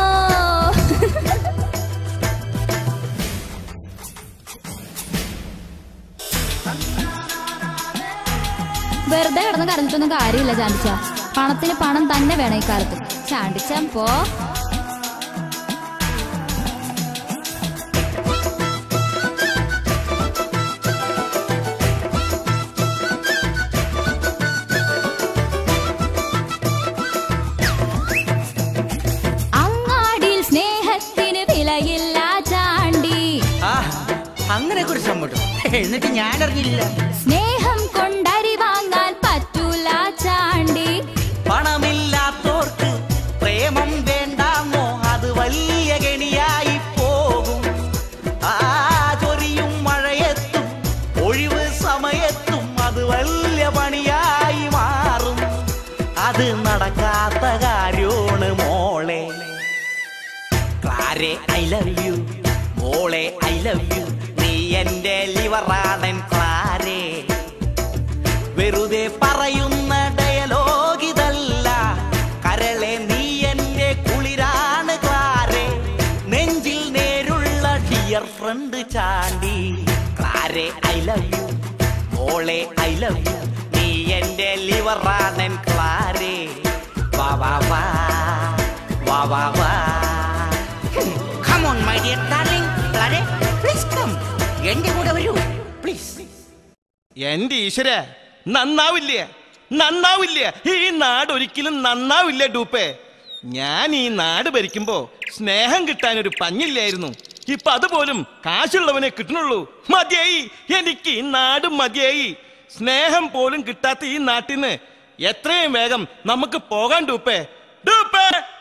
വെറുതെ കിടന്ന് കരഞ്ഞിട്ടൊന്നും കാര്യമില്ല ചാണ്ടിച്ച പണത്തിന് പണം തന്നെ വേണം ഈ കാലത്ത് ചാണ്ടിച്ച പോ അങ്ങാടിയിൽ സ്നേഹത്തിന് വിലയില്ല ചാണ്ടി ആ അങ്ങനെ ഒരു സംഭവം എന്നിട്ട് ഞാൻ അറിഞ്ഞില്ല സ്നേഹം കൊണ്ടരി വാങ്ങാൻ പറ്റൂല ചാണ്ടി പണമില്ലാത്തോർക്ക് പ്രേമം വേണ്ടാമോ അത് വലിയ ഗണിയായി പോകും ആ ചൊരിയും മഴയത്തും ഒഴിവ് സമയത്തും അത് വലിയ പണിയായി മാറും അത് നടക്കാത്ത കാര്യമാണ് മോളെ ക്ലാരെ ഐ ലവ് യു മോളെ ഐ ലവ് യു നീ എന്റെ ലിവറാണൻ ക്ലാരെ വെറുതെ പറയുന്ന ഡയലോഗ് ഇതല്ല കരളെ നീ എന്റെ കുളിരാണ് ക്ലാരെ നെഞ്ചിൽ നേരുള്ള ഡിയർ ഫ്രണ്ട് ചാണ്ടി ക്ലാരെ ഐ ലവ് യു മോളെ ഐ ലവ് യു നീ എന്റെ ലിവറാണൻ ക്ലാരെ വാ വാ വാ വാ വാ വാ Come on, my dear darling. Clare, എന്റെ കൂടെ വരൂ പ്ലീസ് എന്റെ ഈശ്വര നന്നാവില്ല നന്നാവില്ല ഈ നാട് ഒരിക്കലും നന്നാവില്ല ഡൂപ്പേ ഞാൻ ഈ നാട് ഭരിക്കുമ്പോ സ്നേഹം കിട്ടാൻ ഒരു പഞ്ഞില്ലായിരുന്നു ഇപ്പൊ അതുപോലും കാശുള്ളവനെ കിട്ടണുള്ളൂ മതിയായി എനിക്ക് ഈ നാട് മതിയായി സ്നേഹം പോലും കിട്ടാത്ത ഈ നാട്ടിന്ന് എത്രയും വേഗം നമുക്ക് പോകാൻ ഡൂപ്പേ ഡൂപ്പേ